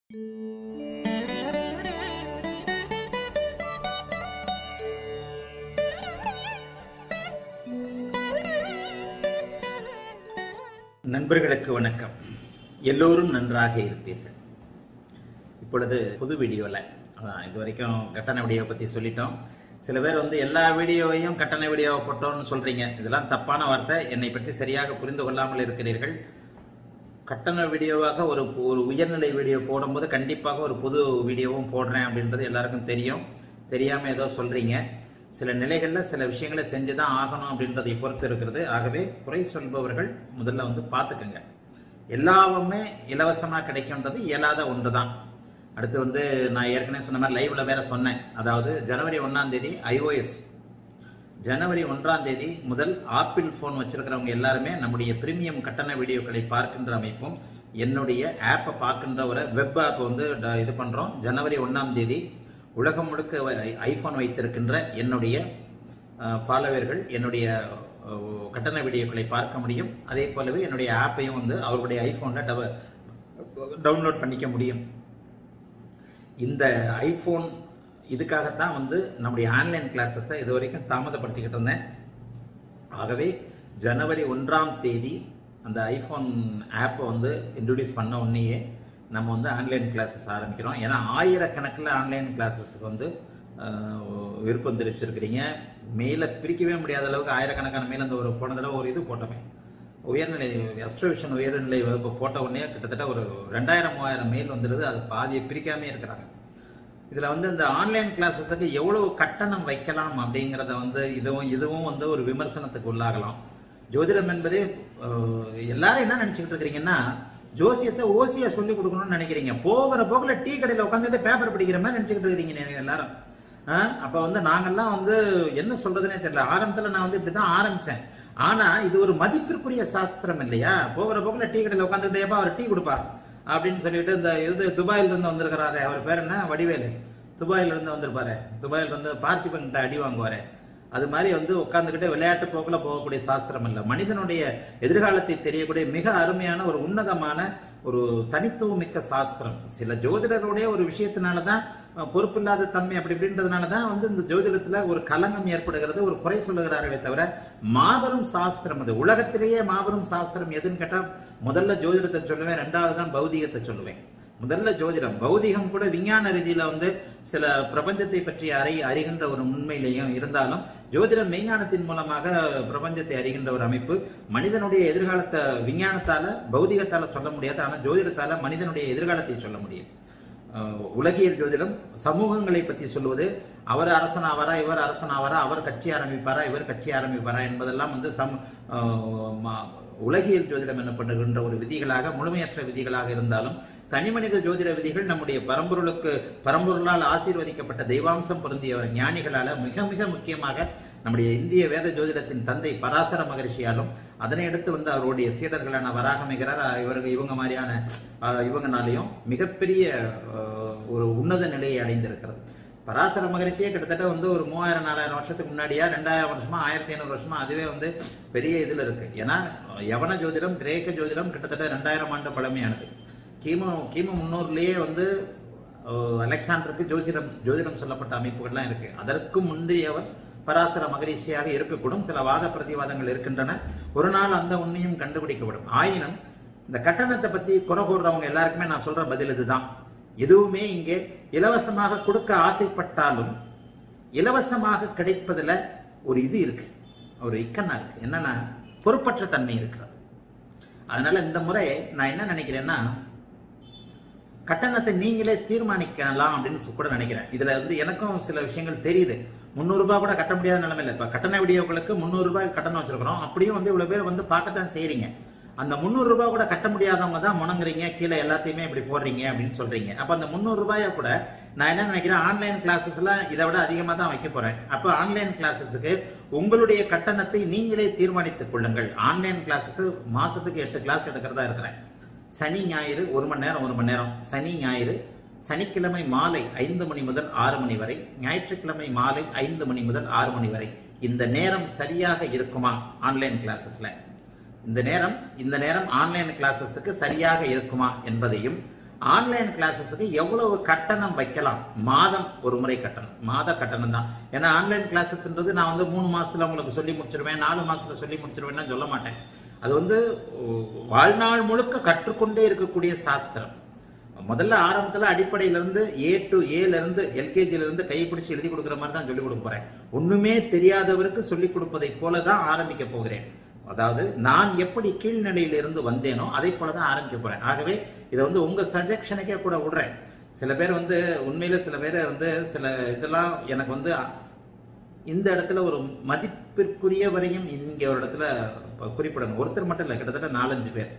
நண்பர்களுக்கு வணக்கம் எல்லோரும் நன்றாக இருப்பீர்கள் இப்பொழுது புது வீடியோவில் அதான் இது வரைக்கும் கட்டண வீடியோ பற்றி சொல்லிட்டோம் சில பேர் வந்து எல்லா வீடியோவையும் கட்டண வீடியோ போட்டோம்னு சொல்கிறீங்க இதெல்லாம் தப்பான வார்த்தை என்னை பற்றி சரியாக புரிந்து கொள்ளாமல் இருக்கிறீர்கள் கட்டண வீடியோவாக ஒரு ஒரு உயர்நிலை வீடியோ போடும்போது கண்டிப்பாக ஒரு புது வீடியோவும் போடுறேன் அப்படின்றது எல்லாருக்கும் தெரியும் தெரியாமல் ஏதோ சொல்கிறீங்க சில நிலைகளில் சில விஷயங்களை செஞ்சு தான் ஆகணும் அப்படின்றதை பொறுத்து இருக்கிறது ஆகவே குறை சொல்பவர்கள் முதல்ல வந்து பார்த்துக்கங்க எல்லாமே இலவசமாக கிடைக்கும்ன்றது இயலாத ஒன்று தான் அடுத்து வந்து நான் ஏற்கனவே சொன்ன மாதிரி லைவ்ல வேற சொன்னேன் அதாவது ஜனவரி ஒன்றாம் தேதி ஐஓஎஸ் ஜனவரி ஒன்றாம் தேதி முதல் ஆப்பிள் ஃபோன் வச்சிருக்கிறவங்க எல்லாருமே நம்முடைய பிரீமியம் கட்டண வீடியோக்களை பார்க்கின்ற அமைப்பும் என்னுடைய ஆப்பை பார்க்கின்ற ஒரு வெப் ஆப் வந்து ட- இது பண்ணுறோம் ஜனவரி ஒன்றாம் தேதி உலகம் முழுக்க வை- ஐஃபோன் வைத்திருக்கின்ற என்னுடைய ஃபாலோவர்கள் என்னுடைய அஹ், கட்டண வீடியோக்களை பார்க்க முடியும் அதே போலவே என்னுடைய ஆப்பையும் வந்து அவர்களுடைய ஐஃபோனில் டவ டவுன்லோட் பண்ணிக்க முடியும் இந்த ஐஃபோன் இதுக்காகத்தான் வந்து நம்முடைய ஆன்லைன் கிளாஸஸை இது வரைக்கும் தாமதப்படுத்திக்கிட்டு இருந்தேன் ஆகவே ஜனவரி ஒன்றாம் தேதி அந்த ஐஃபோன் ஆப்பை வந்து இன்ட்ரடியூஸ் பண்ண உடனேயே நம்ம வந்து ஆன்லைன் கிளாஸஸ் ஆரம்பிக்கிறோம் ஏன்னா ஆயிரக்கணக்கில் ஆன்லைன் கிளாஸஸ்க்கு வந்து அஹ், விருப்பம் தெரிவிச்சிருக்கிறீங்க மேலே பிரிக்கவே முடியாத அளவுக்கு ஆயிரக்கணக்கான மேல அந்த ஒரு போன தடவை ஒரு இது போட்டோமே உயர்நிலை அஸ்ட்ரோவிஷன் உயர்நிலை வகுப்பு போட்ட உடனே கிட்டத்தட்ட ஒரு ரெண்டாயிரம் மூவாயிரம் மெயில் வந்துடுது அது பாதியை பிரிக்காமே இருக்கிறாங்க இதில் வந்து இந்த ஆன்லைன் கிளாஸஸுக்கு எவ்வளவு கட்டணம் வைக்கலாம் அப்படிங்கிறத வந்து இதுவும் இதுவும் வந்து ஒரு விமர்சனத்துக்கு உள்ளாகலாம் ஜோதிடம் என்பதே அஹ், எல்லாரும் என்ன நினச்சிக்கிட்டு இருக்கிறீங்கன்னா ஜோசியத்தை ஓசியா சொல்லி கொடுக்கணும்னு நினைக்கிறீங்க போகிற போக்கில் டீ கடையில் உட்காந்துட்டு பேப்பர் படிக்கிற மாதிரி நினச்சிக்கிட்டு இருக்கிறீங்க நீங்க எல்லாரும் ஆஹ், அப்ப வந்து நாங்கெல்லாம் வந்து என்ன சொல்றதுனே தெரியல ஆரம்பத்துல நான் வந்து இப்படிதான் ஆரம்பிச்சேன் ஆனா இது ஒரு மதிப்பிற்குரிய சாஸ்திரம் இல்லையா போகிற போக்குல டீ கடையில் உட்காந்துட்டு ஏப்பா அவர் டீ கொடுப்பா அப்படின்னு சொல்லிட்டு இந்த இது துபாயில இருந்து வந்திருக்கிறாரு அவர் பேர் என்ன வடிவேலு துபாயில இருந்து வந்திருப்பாரு துபாயில இருந்து பார்த்திபன் கிட்ட அடி வாங்குவாரு அது மாதிரி வந்து உட்காந்துக்கிட்டு விளையாட்டு போக்குல போகக்கூடிய சாஸ்திரம் இல்ல மனிதனுடைய எதிர்காலத்தை தெரியக்கூடிய மிக அருமையான ஒரு உன்னதமான ஒரு தனித்துவம் மிக்க சாஸ்திரம் சில ஜோதிடருடைய ஒரு விஷயத்தினால தான் அஹ், பொறுப்பில்லாத தன்மை அப்படி இப்படின்றதுனால தான் வந்து இந்த ஜோதிடத்துல ஒரு கலங்கம் ஏற்படுகிறது ஒரு குறை சொல்லுகிறார்களே தவிர மாபெரும் சாஸ்திரம் அது உலகத்திலேயே மாபெரும் சாஸ்திரம் எதுன்னு கேட்டா முதல்ல ஜோதிடத்தை சொல்லுவேன் ரெண்டாவது தான் பௌதிகத்தை சொல்லுவேன் முதல்ல ஜோதிடம் பௌதிகம் கூட விஞ்ஞான ரீதியில வந்து சில பிரபஞ்சத்தை பற்றி அறி அறிகின்ற ஒரு உண்மையிலையும் இருந்தாலும் ஜோதிடம் மெய்ஞானத்தின் மூலமாக பிரபஞ்சத்தை அறிகின்ற ஒரு அமைப்பு மனிதனுடைய எதிர்காலத்தை விஞ்ஞானத்தால பௌதிகத்தால சொல்ல முடியாது ஆனா ஜோதிடத்தால மனிதனுடைய எதிர்காலத்தை சொல்ல முடியும் அஹ் உலகியல் ஜோதிடம் சமூகங்களை பற்றி சொல்லுவது அவர் அரசனாவாரா இவர் அரசனாவாரா அவர் கட்சி ஆரம்பிப்பாரா இவர் கட்சி ஆரம்பிப்பாரா என்பதெல்லாம் வந்து சம் அஹ் ம- உலகியல் ஜோதிடம் என்ன பண்ணுகின்ற ஒரு விதிகளாக முழுமையற்ற விதிகளாக இருந்தாலும் தனிமனித ஜோதிட விதிகள் நம்முடைய பரம்பொருளுக்கு பரம்பொருளால் ஆசீர்வதிக்கப்பட்ட தெய்வாம்சம் பொருந்திய ஞானிகளால மிக மிக முக்கியமாக நம்முடைய இந்திய வேத ஜோதிடத்தின் தந்தை பராசர மகரிஷியாலும் அதனை அடுத்து வந்து அவருடைய சீடர்களான வராகமிகரார் இவர்கள் இவங்க மாதிரியான அஹ், இவங்கனாலையும் மிகப்பெரிய அஹ், ஒரு உன்னத நிலையை அடைந்திருக்கிறது பராசர மகரிஷியே கிட்டத்தட்ட வந்து ஒரு மூவாயிரம் நாலாயிரம் வருஷத்துக்கு முன்னாடியா ரெண்டாயிரம் வருஷமா ஆயிரத்தி ஐநூறு வருஷமா அதுவே வந்து பெரிய இதுல இருக்கு ஏன்னா யவன ஜோதிடம் கிரேக்க ஜோதிடம் கிட்டத்தட்ட ரெண்டாயிரம் ஆண்டு பழமையானது கிமு கிமு முன்னூறுலயே வந்து அஹ், அலெக்சாண்டருக்கு ஜோதிடம் ஜோதிடம் சொல்லப்பட்ட அமைப்புகள்லாம் இருக்கு அதற்கு முந்தையவர் பராசர மகரிஷியாக இருக்கக்கூடும் சில வாத பிரதிவாதங்கள் இருக்கின்றன ஒரு நாள் அந்த உண்மையும் கண்டுபிடிக்கப்படும் ஆயினும் இந்த கட்டணத்தை பத்தி குறை கூறுறவங்க எல்லாருக்குமே நான் சொல்ற பதில் இதுதான் எதுவுமே இங்கே இலவசமாக கொடுக்க ஆசைப்பட்டாலும் இலவசமாக கிடைப்பதுல ஒரு இது இருக்கு ஒரு இக்கண்ணா இருக்கு என்னன்னா பொறுப்பற்ற தன்மை இருக்கிறது அதனால இந்த முறை நான் என்ன நினைக்கிறேன்னா கட்டணத்தை நீங்களே தீர்மானிக்கலாம் அப்படின்னு சொ- கூட நினைக்கிறேன் இதுல வந்து எனக்கும் சில விஷயங்கள் தெரியுது முந்நூறு ரூபாய் கூட கட்ட முடியாத நிலைமையில இப்ப கட்டண வீடியோக்களுக்கு முந்நூறு ரூபாய் கட்டணம் வச்சிருக்கிறோம் அப்படியும் வந்து இவ்வளவு பேர் வந்து பார்க்கத்தான் செய்றீங்க அந்த முந்நூறு ரூபாய் கூட கட்ட முடியாதவங்க தான் முணங்குறீங்க கீழே எல்லாத்தையுமே இப்படி போடுறீங்க அப்படின்னு சொல்றீங்க அப்ப அந்த முந்நூறு ரூபாயை கூட நான் என்ன நினைக்கிறேன் ஆன்லைன் கிளாஸஸ்ல இதை விட அதிகமா தான் வைக்க போறேன் அப்ப ஆன்லைன் கிளாஸஸுக்கு உங்களுடைய கட்டணத்தை நீங்களே தீர்மானித்துக் கொள்ளுங்கள் ஆன்லைன் கிளாஸஸ் மாசத்துக்கு எட்டு கிளாஸ் எடுக்கிறதா இருக்கிறேன் சனி ஞாயிறு ஒரு மணி நேரம் ஒரு மணி நேரம் சனி ஞாயிறு சனிக்கிழமை மாலை ஐந்து மணி முதல் ஆறு மணி வரை ஞாயிற்றுக்கிழமை மாலை ஐந்து மணி முதல் ஆறு மணி வரை இந்த நேரம் சரியாக இருக்குமா ஆன்லைன் கிளாஸஸ்ல இந்த நேரம் இந்த நேரம் ஆன்லைன் கிளாஸஸுக்கு சரியாக இருக்குமா என்பதையும் ஆன்லைன் கிளாஸஸுக்கு எவ்வளவு கட்டணம் வைக்கலாம் மாதம் ஒரு முறை கட்டணம் மாத கட்டணம் தான் ஏன்னா ஆன்லைன் கிளாஸஸ்ன்றது நான் வந்து மூணு மாசத்துல உங்களுக்கு சொல்லி முடிச்சிருவேன் நாலு மாசத்துல சொல்லி முடிச்சிருவேன்னு சொல்ல மாட்டேன் அது வந்து உ- வாழ்நாள் முழுக்க கற்றுக்கொண்டே இருக்கக்கூடிய சாஸ்திரம் முதல்ல ஆரம்பத்துல அடிப்படையில இருந்து ஏ டு ஏல இருந்து எல்கேஜில இருந்து கை பிடிச்சு எழுதி கொடுக்குற மாதிரி தான் சொல்லி கொடுக்க போறேன் ஒண்ணுமே தெரியாதவருக்கு சொல்லி கொடுப்பதை போல தான் ஆரம்பிக்க போகிறேன் அதாவது நான் எப்படி கீழ்நிலையில இருந்து வந்தேனோ அதை போல தான் ஆரம்பிக்க போறேன் ஆகவே இதை வந்து உங்க சஜெக்ஷனுக்கே கூட விடுறேன் சில பேர் வந்து உண்மையில சில பேர் வந்து சில இதெல்லாம் எனக்கு வந்து இந்த இடத்துல ஒரு மதிப்பிற்குரியவரையும் இங்க ஒரு இடத்துல குறிப்பிடணும் ஒருத்தர் மட்டும் இல்லை கிட்டத்தட்ட நாலஞ்சு பேர்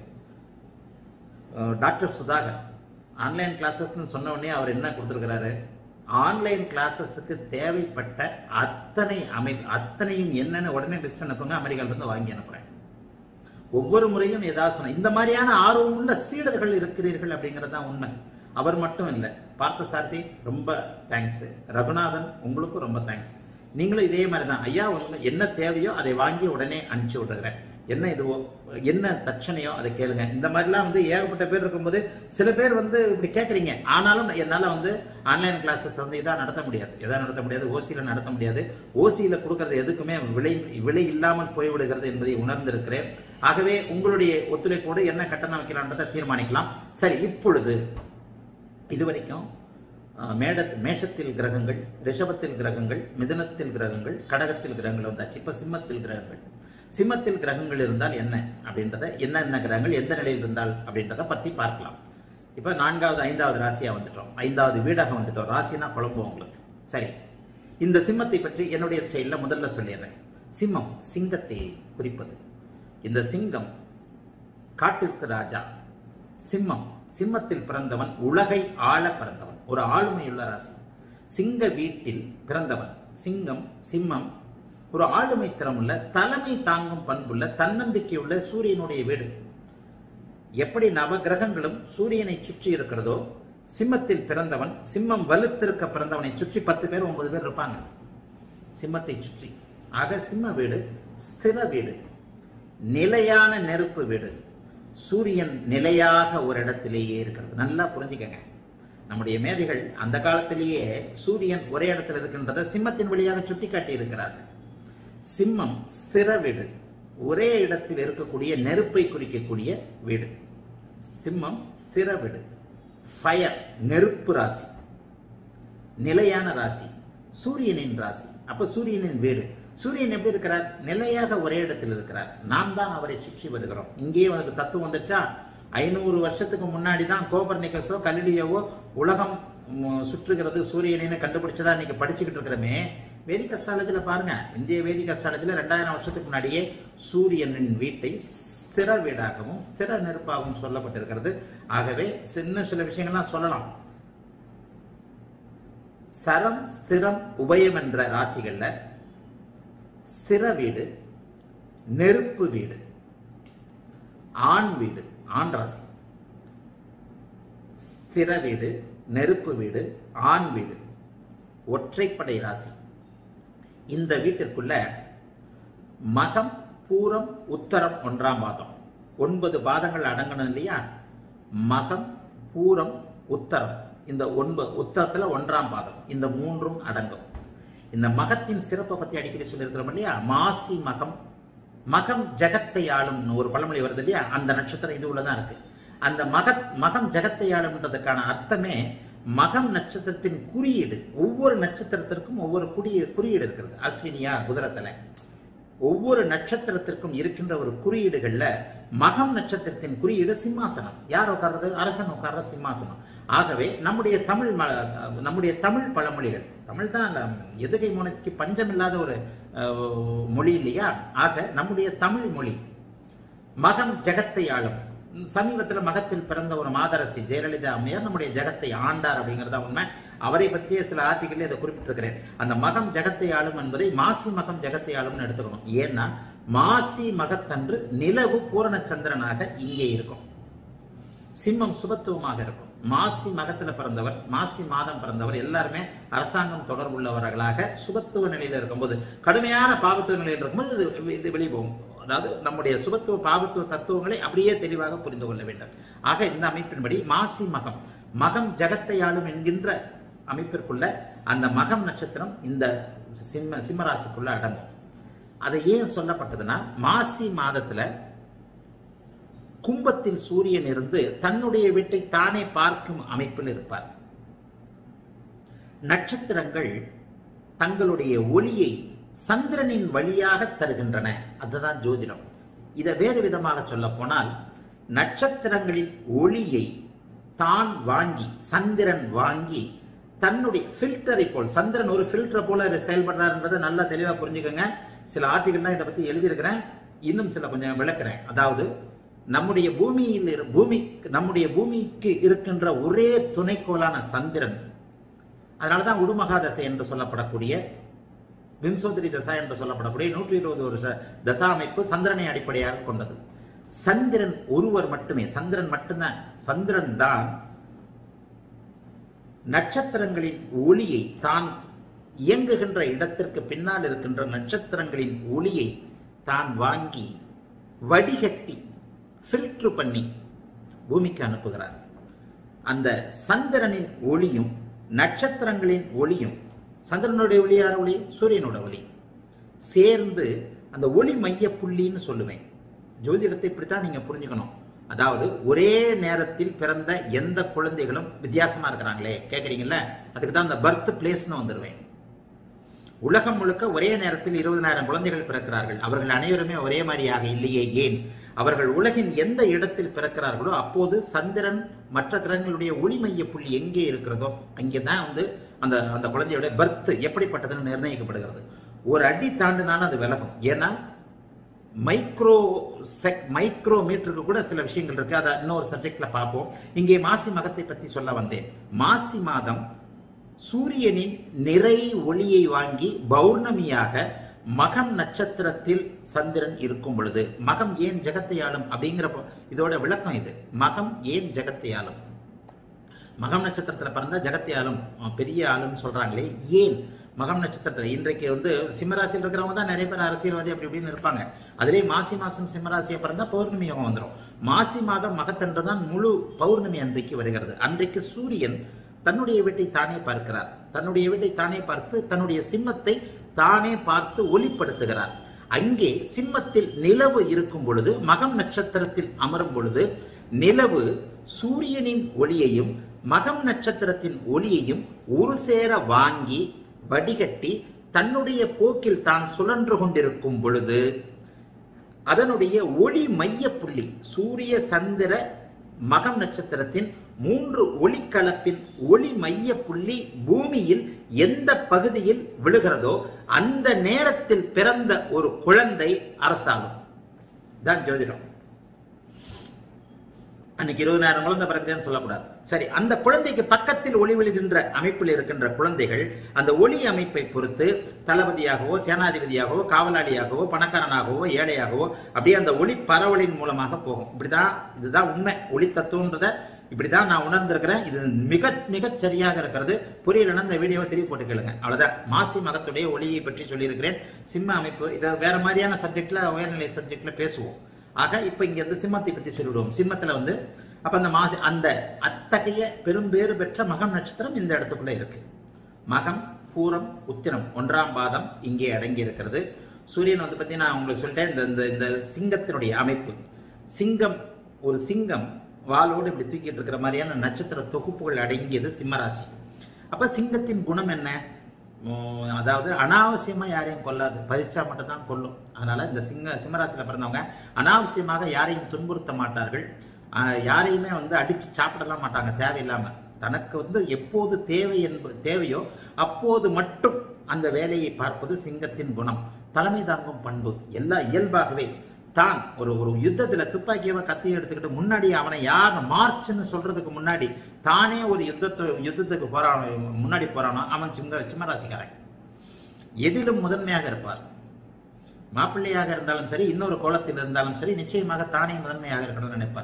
அஹ் டாக்டர் சுதாகர் ஆன்லைன் கிளாஸஸ்னு சொன்ன உடனே அவர் என்ன கொடுத்துருக்கிறாரு ஆன்லைன் கிளாஸஸுக்கு தேவைப்பட்ட அத்தனை அமை அத்தனையும் என்னன்னு உடனே லிஸ்ட் அனுப்புங்க அமெரிக்கால இருந்து வாங்கி அனுப்புறேன் ஒவ்வொரு முறையும் ஏதாவது சொன்ன இந்த மாதிரியான ஆர்வம் உள்ள சீடர்கள் இருக்கிறீர்கள் அப்படிங்கிறது தான் உண்மை அவர் மட்டும் இல்லை பார்த்த சாரதி ரொம்ப தேங்க்ஸ் ரகுநாதன் உங்களுக்கும் ரொம்ப தேங்க்ஸ் நீங்களும் இதே மாதிரி தான் ஐயா உங்க என்ன தேவையோ அதை வாங்கி உடனே அனுப்பிச்சு விடுறேன் என்ன இதுவோ என்ன தட்சணையோ அதை கேளுங்க இந்த மாதிரிலாம் வந்து ஏகப்பட்ட பேர் இருக்கும்போது சில பேர் வந்து இப்படி கேட்குறீங்க ஆனாலும் என்னால் வந்து ஆன்லைன் கிளாஸஸ் வந்து இதாக நடத்த முடியாது எதாவது நடத்த முடியாது ஓசியில் நடத்த முடியாது ஓசியில் கொடுக்கறது எதுக்குமே விலை விலை இல்லாமல் போய்விடுகிறது என்பதை உணர்ந்திருக்கிறேன் ஆகவே உங்களுடைய ஒத்துழைப்போடு என்ன கட்டணம் வைக்கலான்றதை தீர்மானிக்கலாம் சரி இப்பொழுது இதுவரைக்கும் அஹ், மேட மேஷத்தில் கிரகங்கள் ரிஷபத்தில் கிரகங்கள் மிதுனத்தில் கிரகங்கள் கடகத்தில் கிரகங்கள் வந்தாச்சு இப்ப சிம்மத்தில் கிரகங்கள் சிம்மத்தில் கிரகங்கள் இருந்தால் என்ன அப்படின்றத என்னென்ன கிரகங்கள் எந்த நிலையில் இருந்தால் அப்படின்றத பத்தி பார்க்கலாம் இப்ப நான்காவது ஐந்தாவது ராசியா வந்துட்டோம் ஐந்தாவது வீடாக வந்துட்டோம் ராசினா குழம்பும் உங்களுக்கு சரி இந்த சிம்மத்தை பற்றி என்னுடைய ஸ்டைல்ல முதல்ல சொல்லிடுறேன் சிம்மம் சிங்கத்தை குறிப்பது இந்த சிங்கம் காட்டிற்கு ராஜா சிம்மம் சிம்மத்தில் பிறந்தவன் உலகை ஆள பிறந்தவன் ஒரு ஆளுமையுள்ள ராசி சிங்க வீட்டில் பிறந்தவன் சிங்கம் சிம்மம் ஒரு ஆளுமை திறமுள்ள தலைமை தாங்கும் பண்புள்ள தன்னம்பிக்கையுள்ள சூரியனுடைய வீடு எப்படி நவகிரகங்களும் சூரியனை சுற்றி இருக்கிறதோ சிம்மத்தில் பிறந்தவன் சிம்மம் வலுத்திருக்க பிறந்தவனை சுற்றி பத்து பேர் ஒன்பது பேர் இருப்பாங்க சிம்மத்தை சுற்றி ஆக சிம்ம வீடு ஸ்திர வீடு நிலையான நெருப்பு வீடு சூரியன் நிலையாக ஒரு இடத்திலேயே இருக்கிறது நல்லா புரிஞ்சுக்கங்க நம்முடைய மேதைகள் அந்த காலத்திலேயே சூரியன் ஒரே இடத்துல இருக்கின்றதை சிம்மத்தின் வழியாக சுட்டிக்காட்டி இருக்கிறார்கள் சிம்மம் ஸ்திர வீடு ஒரே இடத்தில் இருக்கக்கூடிய நெருப்பை குறிக்கக்கூடிய வீடு சிம்மம் ஸ்திர வீடு ஃபயர் நெருப்பு ராசி நிலையான ராசி சூரியனின் ராசி அப்ப சூரியனின் வீடு சூரியன் எப்படி இருக்கிறார் நிலையாக ஒரே இடத்தில் இருக்கிறார் நாம் தான் அவரை சுற்றி வருகிறோம் இங்கேயே வந்து தத்துவம் வந்துச்சா ஐநூறு வருஷத்துக்கு முன்னாடி தான் கோபர்னிக்கஸோ கலிலியோவோ உலகம் ம், சுற்றுகிறது சூரியனை கண்டுபிடிச்சதா இன்னைக்கு படிச்சுக்கிட்டு இருக்கிறோமே வேதிக் அஸ்ட்ராலஜில பாருங்க இந்திய வேதிக் அஸ்ட்ராலஜில ரெண்டாயிரம் வருஷத்துக்கு முன்னாடியே சூரியனின் வீட்டை ஸ்திர வீடாகவும் ஸ்திர நெருப்பாகவும் சொல்லப்பட்டிருக்கிறது ஆகவே சின்ன சில விஷயங்கள்லாம் சொல்லலாம் சரம் ஸ்திரம் உபயம் என்ற ராசிகள்ல ஸ்திர வீடு நெருப்பு வீடு ஆண் வீடு ஆண் ராசி ஸ்திர வீடு நெருப்பு வீடு ஆண் வீடு ஒற்றைப்படை ராசி இந்த வீட்டிற்குள்ள மகம் பூரம் உத்தரம் ஒன்றாம் பாதம் ஒன்பது பாதங்கள் அடங்கணும் இல்லையா மகம் பூரம் உத்தரம் இந்த ஒன்பது உத்தரத்துல ஒன்றாம் பாதம் இந்த மூன்றும் அடங்கும் இந்த மகத்தின் சிறப்பை பத்தி அடிக்கடி சொல்லியிருக்கிறோம் இல்லையா மாசி மகம் மகம் ஜெகத்தை ஆளும் ஒரு பழமொழி வருது இல்லையா அந்த நட்சத்திரம் இது உள்ளதான் இருக்கு அந்த மகத் மகம் ஜெகத்தை ஆளும்ன்றதுக்கான அர்த்தமே மகம் நட்சத்திரத்தின் குறியீடு ஒவ்வொரு நட்சத்திரத்திற்கும் ஒவ்வொரு குறியீடு குறியீடு இருக்கிறது அஸ்வினியா குதிரத்துல ஒவ்வொரு நட்சத்திரத்திற்கும் இருக்கின்ற ஒரு குறியீடுகள்ல மகம் நட்சத்திரத்தின் குறியீடு சிம்மாசனம் யார் உட்கார்றது அரசன் உட்கார்ற சிம்மாசனம் ஆகவே நம்முடைய தமிழ் ம- நம்முடைய தமிழ் பழமொழிகள் தமிழ் தான் அந்த எதுகை முனைக்கு பஞ்சம் இல்லாத ஒரு அஹ், மொழி இல்லையா ஆக நம்முடைய தமிழ் மொழி மகம் ஜெகத்தை ஆளும் ம், சமீபத்துல மகத்தில் பிறந்த ஒரு மாதரசி ஜெயலலிதா அம்மையார் நம்முடைய ஜெகத்தை ஆண்டார் அப்படிங்கறதா உண்மை அவரை பற்றிய சில ஆர்டிகள் இதை குறிப்பிட்டிருக்கிறேன் அந்த மகம் ஜெகத்தை ஆளும் என்பதை மாசி மகம் ஜெகத்தை ஆளும்னு எடுத்துக்கணும் ஏன்னா மாசி மகத்தன்று நிலவு பூரண சந்திரனாக இங்கே இருக்கும் சிம்மம் சுபத்துவமாக இருக்கும் மாசி மகத்துல பிறந்தவர் மாசி மாதம் பிறந்தவர் எல்லாருமே அரசாங்கம் தொடர்புள்ளவர்களாக சுபத்துவ நிலையில இருக்கும்போது கடுமையான பாவத்துவ நிலையில் இருக்கும்போது இது இது வெளியே போகும் அதாவது நம்முடைய சுபத்துவ பாவத்துவ தத்துவங்களை அப்படியே தெளிவாக புரிந்து கொள்ள வேண்டும் ஆக இந்த அமைப்பின்படி மாசி மகம் மகம் ஜகத்தை ஆளும் என்கின்ற அமைப்பிற்குள்ள அந்த மகம் நட்சத்திரம் இந்த சிம்ம சிம்மராசிக்குள்ள அடங்கும் அதை ஏன் சொல்லப்பட்டதுன்னா மாசி மாதத்துல கும்பத்தில் சூரியன் இருந்து தன்னுடைய வீட்டை தானே பார்க்கும் அமைப்பில் இருப்பார் நட்சத்திரங்கள் தங்களுடைய ஒளியை சந்திரனின் வழியாக தருகின்றன அதுதான் ஜோதிடம் இதை வேறு விதமாக சொல்ல போனால் நட்சத்திரங்களின் ஒளியை தான் வாங்கி சந்திரன் வாங்கி தன்னுடைய ஃபில்டரை போல் சந்திரன் ஒரு ஃபில்டரை போல செயல்படுறாருன்றதை நல்லா தெளிவாக புரிஞ்சுக்கோங்க சில ஆர்டிகல்லாம் இதை பற்றி எழுதியிருக்கிறேன் இன்னும் சில கொஞ்சம் விளக்குறேன் அதாவது நம்முடைய பூமியில் இரு- பூமி நம்முடைய பூமிக்கு இருக்கின்ற ஒரே துணைக்கோளான சந்திரன் அதனால தான் உடுமகா தசை என்று சொல்லப்படக்கூடிய விம்சோதரி தசா என்று சொல்லப்படக்கூடிய நூற்றி இருபது வருஷ தசா அமைப்பு சந்திரனை அடிப்படையாக கொண்டது சந்திரன் ஒருவர் மட்டுமே சந்திரன் மட்டும்தான் சந்திரன் தான் நட்சத்திரங்களின் ஒளியை தான் இயங்குகின்ற இடத்திற்கு பின்னால் இருக்கின்ற நட்சத்திரங்களின் ஒளியை தான் வாங்கி வடிகட்டி ஃபில்டர் பண்ணி பூமிக்கு அனுப்புகிறார் அந்த சந்திரனின் ஒளியும் நட்சத்திரங்களின் ஒளியும் சந்திரனுடைய ஒளி யார் ஒளி சூரியனோட ஒளி சேர்ந்து அந்த ஒளி மைய புள்ளின்னு சொல்லுவேன் ஜோதிடத்தை இப்படித்தான் நீங்க புரிஞ்சுக்கணும் அதாவது ஒரே நேரத்தில் பிறந்த எந்த குழந்தைகளும் வித்தியாசமா இருக்கிறாங்களே கேக்குறீங்கல்ல அதுக்கு தான் அந்த பர்த் பிளேஸ்னு வந்துருவேன் உலகம் முழுக்க ஒரே நேரத்தில் இருபதனாயிரம் குழந்தைகள் பிறக்கிறார்கள் அவர்கள் அனைவருமே ஒரே மாதிரியாக இல்லையே ஏன் அவர்கள் உலகின் எந்த இடத்தில் பிறக்கிறார்களோ அப்போது சந்திரன் மற்ற கிரகங்களுடைய ஒளி மைய புள்ளி எங்கே இருக்கிறதோ அங்கே தான் வந்து அந்த அந்த குழந்தையோட பர்த் எப்படிப்பட்டதுன்னு நிர்ணயிக்கப்படுகிறது ஒரு அடி தாண்டினாலும் அது விலகும் ஏன்னா மைக்ரோ செக் மைக்ரோ மீட்டருக்கு கூட சில விஷயங்கள் இருக்கு அதை இன்னொரு சப்ஜெக்ட்ல பார்ப்போம் இங்கே மாசி மகத்தை பத்தி சொல்ல வந்தேன் மாசி மாதம் சூரியனின் நிறை ஒளியை வாங்கி பௌர்ணமியாக மகம் நட்சத்திரத்தில் சந்திரன் இருக்கும் பொழுது மகம் ஏன் ஜெகத்தை ஆளும் அப்படிங்கிற போ- இதோட விளக்கம் இது மகம் ஏன் ஜெகத்தை ஆளும் மகம் நட்சத்திரத்துல பிறந்தா ஜெகத்தை ஆளும் அஹ் பெரிய ஆளுன்னு சொல்றாங்களே ஏன் மகம் நட்சத்திரத்துல இன்றைக்கு வந்து சிம்மராசியில் இருக்கிறவங்க தான் நிறைய பேர் அரசியல்வாதி அப்படி இப்படின்னு இருப்பாங்க அதிலே மாசி மாசம் சிம்மராசியை பிறந்தா பௌர்ணமி யோகம் வந்துடும் மாசி மாதம் மகத்தன்று தான் முழு பௌர்ணமி அன்றைக்கு வருகிறது அன்றைக்கு சூரியன் தன்னுடைய வீட்டை தானே பார்க்கிறார் தன்னுடைய வீட்டை தானே பார்த்து தன்னுடைய சிம்மத்தை தானே பார்த்து ஒளிப்படுத்துகிறார் அங்கே சிம்மத்தில் நிலவு இருக்கும் பொழுது மகம் நட்சத்திரத்தில் அமரும் பொழுது நிலவு சூரியனின் ஒளியையும் மகம் நட்சத்திரத்தின் ஒளியையும் ஒரு சேர வாங்கி வடிகட்டி தன்னுடைய போக்கில் தான் சுழன்று கொண்டிருக்கும் பொழுது அதனுடைய ஒளி மைய புள்ளி சூரிய சந்திர மகம் நட்சத்திரத்தின் மூன்று ஒளிக்கலப்பின் ஒளி மைய புள்ளி பூமியில் எந்த பகுதியில் விழுகிறதோ அந்த நேரத்தில் பிறந்த ஒரு குழந்தை அரசாகும் தான் ஜோதிடம் அன்னைக்கு இருபதாயிரம் குழந்தை பிறகுன்னு சொல்லக்கூடாது சரி அந்த குழந்தைக்கு பக்கத்தில் ஒளி விழுகின்ற அமைப்பில் இருக்கின்ற குழந்தைகள் அந்த ஒளி அமைப்பை பொறுத்து தளபதியாகவோ சேனாதிபதியாகவோ காவலாளியாகவோ பணக்காரனாகவோ ஏழையாகவோ அப்படியே அந்த ஒளி பரவலின் மூலமாக போகும் இப்படிதான் இதுதான் உண்மை ஒளி தத்துவன்றத இப்படிதான் நான் உணர்ந்திருக்கிறேன் இது மிக மிக சரியாக இருக்கிறது புரியலன்னா இந்த வீடியோவை திருப்பி போட்டு கேளுங்க அவ்வளவுதான் மாசி மகத்துடைய ஒளியை பற்றி சொல்லியிருக்கிறேன் சிம்ம அமைப்பு இதை வேற மாதிரியான சப்ஜெக்ட்ல உயர்நிலை சப்ஜெக்ட்ல பேசுவோம் ஆக இப்ப இங்க இருந்து சிம்மத்தை பத்தி சொல்லிவிடுவோம் சிம்மத்துல வந்து அப்ப அந்த மாசி அந்த அத்தகைய பெரும்பேறு பெற்ற மகம் நட்சத்திரம் இந்த இடத்துக்குள்ள இருக்கு மகம் பூரம் உத்திரம் ஒன்றாம் பாதம் இங்கே அடங்கி இருக்கிறது சூரியன் வந்து பத்தி நான் உங்களுக்கு சொல்லிட்டேன் இந்த இந்த இந்த சிங்கத்தினுடைய அமைப்பு சிங்கம் ஒரு சிங்கம் வாளோடு இப்படி தூக்கிட்டு இருக்கிற மாதிரியான நட்சத்திர தொகுப்புகள் அடங்கியது சிம்மராசி அப்ப சிங்கத்தின் குணம் என்ன உம், அதாவது அனாவசியமா யாரையும் கொல்லாது பரிசா மட்டும் தான் கொல்லும் அதனால இந்த சிங்க சிம்மராசியில பிறந்தவங்க அனாவசியமாக யாரையும் துன்புறுத்த மாட்டார்கள் ஆஹ், யாரையுமே வந்து அடிச்சு சாப்பிடலாம் மாட்டாங்க தேவையில்லாம தனக்கு வந்து எப்போது தேவை என்பது தேவையோ அப்போது மட்டும் அந்த வேலையை பார்ப்பது சிங்கத்தின் குணம் தலைமை தாங்கும் பண்பு எல்லாம் இயல்பாகவே தான் ஒரு ஒரு யுத்தத்துல துப்பாக்கியவன் கத்தி எடுத்துக்கிட்டு முன்னாடி அவனை யார் மார்ச்னு சொல்றதுக்கு முன்னாடி தானே ஒரு யுத்தத்தை யுத்தத்துக்கு போறானோ முன்னாடி போறானோ அவன் சிங்க சிம்மராசிக்காரன் எதிலும் முதன்மையாக இருப்பார் மாப்பிள்ளையாக இருந்தாலும் சரி இன்னொரு கோலத்தில் இருந்தாலும் சரி நிச்சயமாக தானே முதன்மையாக இருக்கணும்னு நினைப்பார்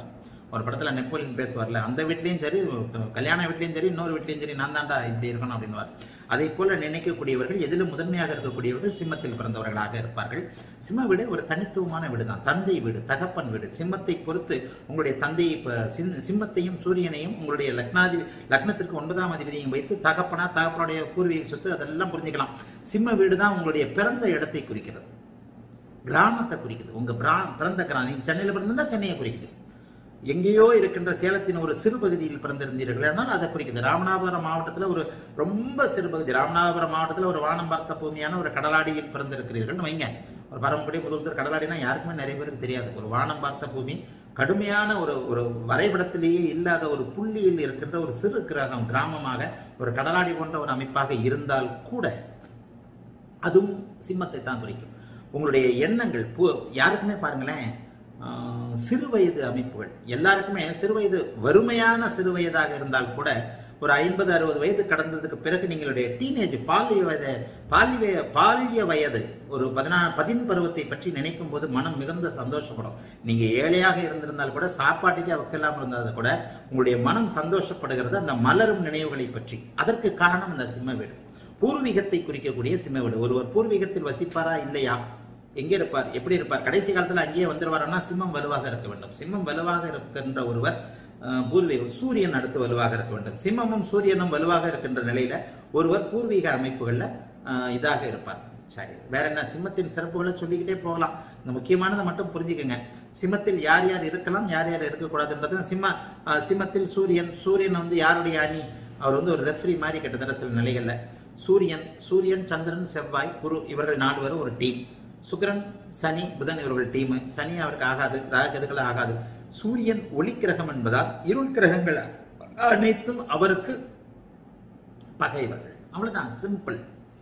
ஒரு படத்துல நெப்போலியன் பேசுவார்ல அந்த வீட்லயும் சரி கல்யாண வீட்லயும் சரி இன்னொரு வீட்லயும் சரி நான் தான்டா இப்படி இருக்கணும் அப்படின்னுவார் அதை போல நினைக்கக்கூடியவர்கள் எதிலும் முதன்மையாக இருக்கக்கூடியவர்கள் சிம்மத்தில் பிறந்தவர்களாக இருப்பார்கள் சிம்ம வீடு ஒரு தனித்துவமான வீடு தான் தந்தை வீடு தகப்பன் வீடு சிம்மத்தை பொறுத்து உங்களுடைய தந்தையை இப்ப சின்- சிம்மத்தையும் சூரியனையும் உங்களுடைய லக்னாதி லக்னத்திற்கு ஒன்பதாம் அதிபதியையும் வைத்து தகப்பனா தகப்பனுடைய பூர்வீக சொத்து அதெல்லாம் புரிஞ்சுக்கலாம் சிம்ம வீடு தான் உங்களுடைய பிறந்த இடத்தை குறிக்கிறது கிராமத்தை குறிக்குது உங்க பிரா- பிறந்த கிராமம் நீங்க சென்னையில பிறந்திருந்தா சென்னையை குறிக்குது எங்கேயோ இருக்கின்ற சேலத்தின் ஒரு சிறு பகுதியில் பிறந்திருந்தீர்கள் ஆனால் அதை குறிக்குது ராமநாதபுரம் மாவட்டத்தில் ஒரு ரொம்ப சிறு பகுதி ராமநாதபுரம் மாவட்டத்தில் ஒரு வானம் பார்த்த பூமியான ஒரு கடலாடியில் பிறந்திருக்கிறீர்கள் வைங்க ஒரு பரமக்குடி புதுத்தூர் கடலாடினா யாருக்குமே நிறைய பேருக்கு தெரியாது ஒரு வானம் பார்த்த பூமி கடுமையான ஒரு ஒரு வரைபடத்திலேயே இல்லாத ஒரு புள்ளியில் இருக்கின்ற ஒரு சிறு கிரகம் கிராமமாக ஒரு கடலாடி போன்ற ஒரு அமைப்பாக இருந்தால் கூட அதுவும் சிம்மத்தை தான் குறிக்கும் உங்களுடைய எண்ணங்கள் பூ- யாருக்குமே பாருங்களேன் ஆஹ், சிறு வயது அமைப்புகள் எல்லாருக்குமே சிறு வயது வறுமையான சிறு வயதாக இருந்தால் கூட ஒரு ஐம்பது அறுபது வயது கடந்ததுக்கு பிறகு நீங்களுடைய டீனேஜ் பாலிய வயது பாலிய பாலிய வயது ஒரு பதினா பதின் பருவத்தை பற்றி நினைக்கும் போது மனம் மிகுந்த சந்தோஷப்படும் நீங்க ஏழையாக இருந்திருந்தால் கூட சாப்பாட்டுக்கே வைக்கலாமல் இருந்தால் கூட உங்களுடைய மனம் சந்தோஷப்படுகிறது அந்த மலரும் நினைவுகளை பற்றி அதற்கு காரணம் அந்த சிம்ம வீடு பூர்வீகத்தை குறிக்கக்கூடிய சிம்ம வீடு ஒருவர் பூர்வீகத்தில் வசிப்பாரா இல்லையா எங்கே இருப்பார் எப்படி இருப்பார் கடைசி காலத்துல அங்கேயே வந்துருவாருன்னா சிம்மம் வலுவாக இருக்க வேண்டும் சிம்மம் வலுவாக இருக்கின்ற ஒருவர் அஹ், பூர்வீகம் சூரியன் அடுத்து வலுவாக இருக்க வேண்டும் சிம்மமும் சூரியனும் வலுவாக இருக்கின்ற நிலையில ஒருவர் பூர்வீக அமைப்புகள்ல அஹ், இதாக இருப்பார் சரி வேற என்ன சிம்மத்தின் சிறப்புகளை சொல்லிக்கிட்டே போகலாம் இந்த முக்கியமானதை மட்டும் புரிஞ்சுக்கங்க சிம்மத்தில் யார் யார் இருக்கலாம் யார் யார் இருக்கக்கூடாதுன்றது சிம்ம அஹ், சிம்மத்தில் சூரியன் சூரியன் வந்து யாருடைய அணி அவர் வந்து ஒரு ரெஃப்ரி மாதிரி கிட்டத்தட்ட சில நிலைகள்ல சூரியன் சூரியன் சந்திரன் செவ்வாய் குரு இவர்கள் நால்வரும் ஒரு டீம் சுக்கிரன் சனி புதன் இவர்கள் டீம் சனி அவருக்கு ஆகாது ராகதுகள் ஆகாது சூரியன் ஒளி கிரகம் என்பதால் இருள் கிரகங்கள் அனைத்தும் அவருக்கு பகைவர்கள் அவ்வளவுதான் சிம்பிள்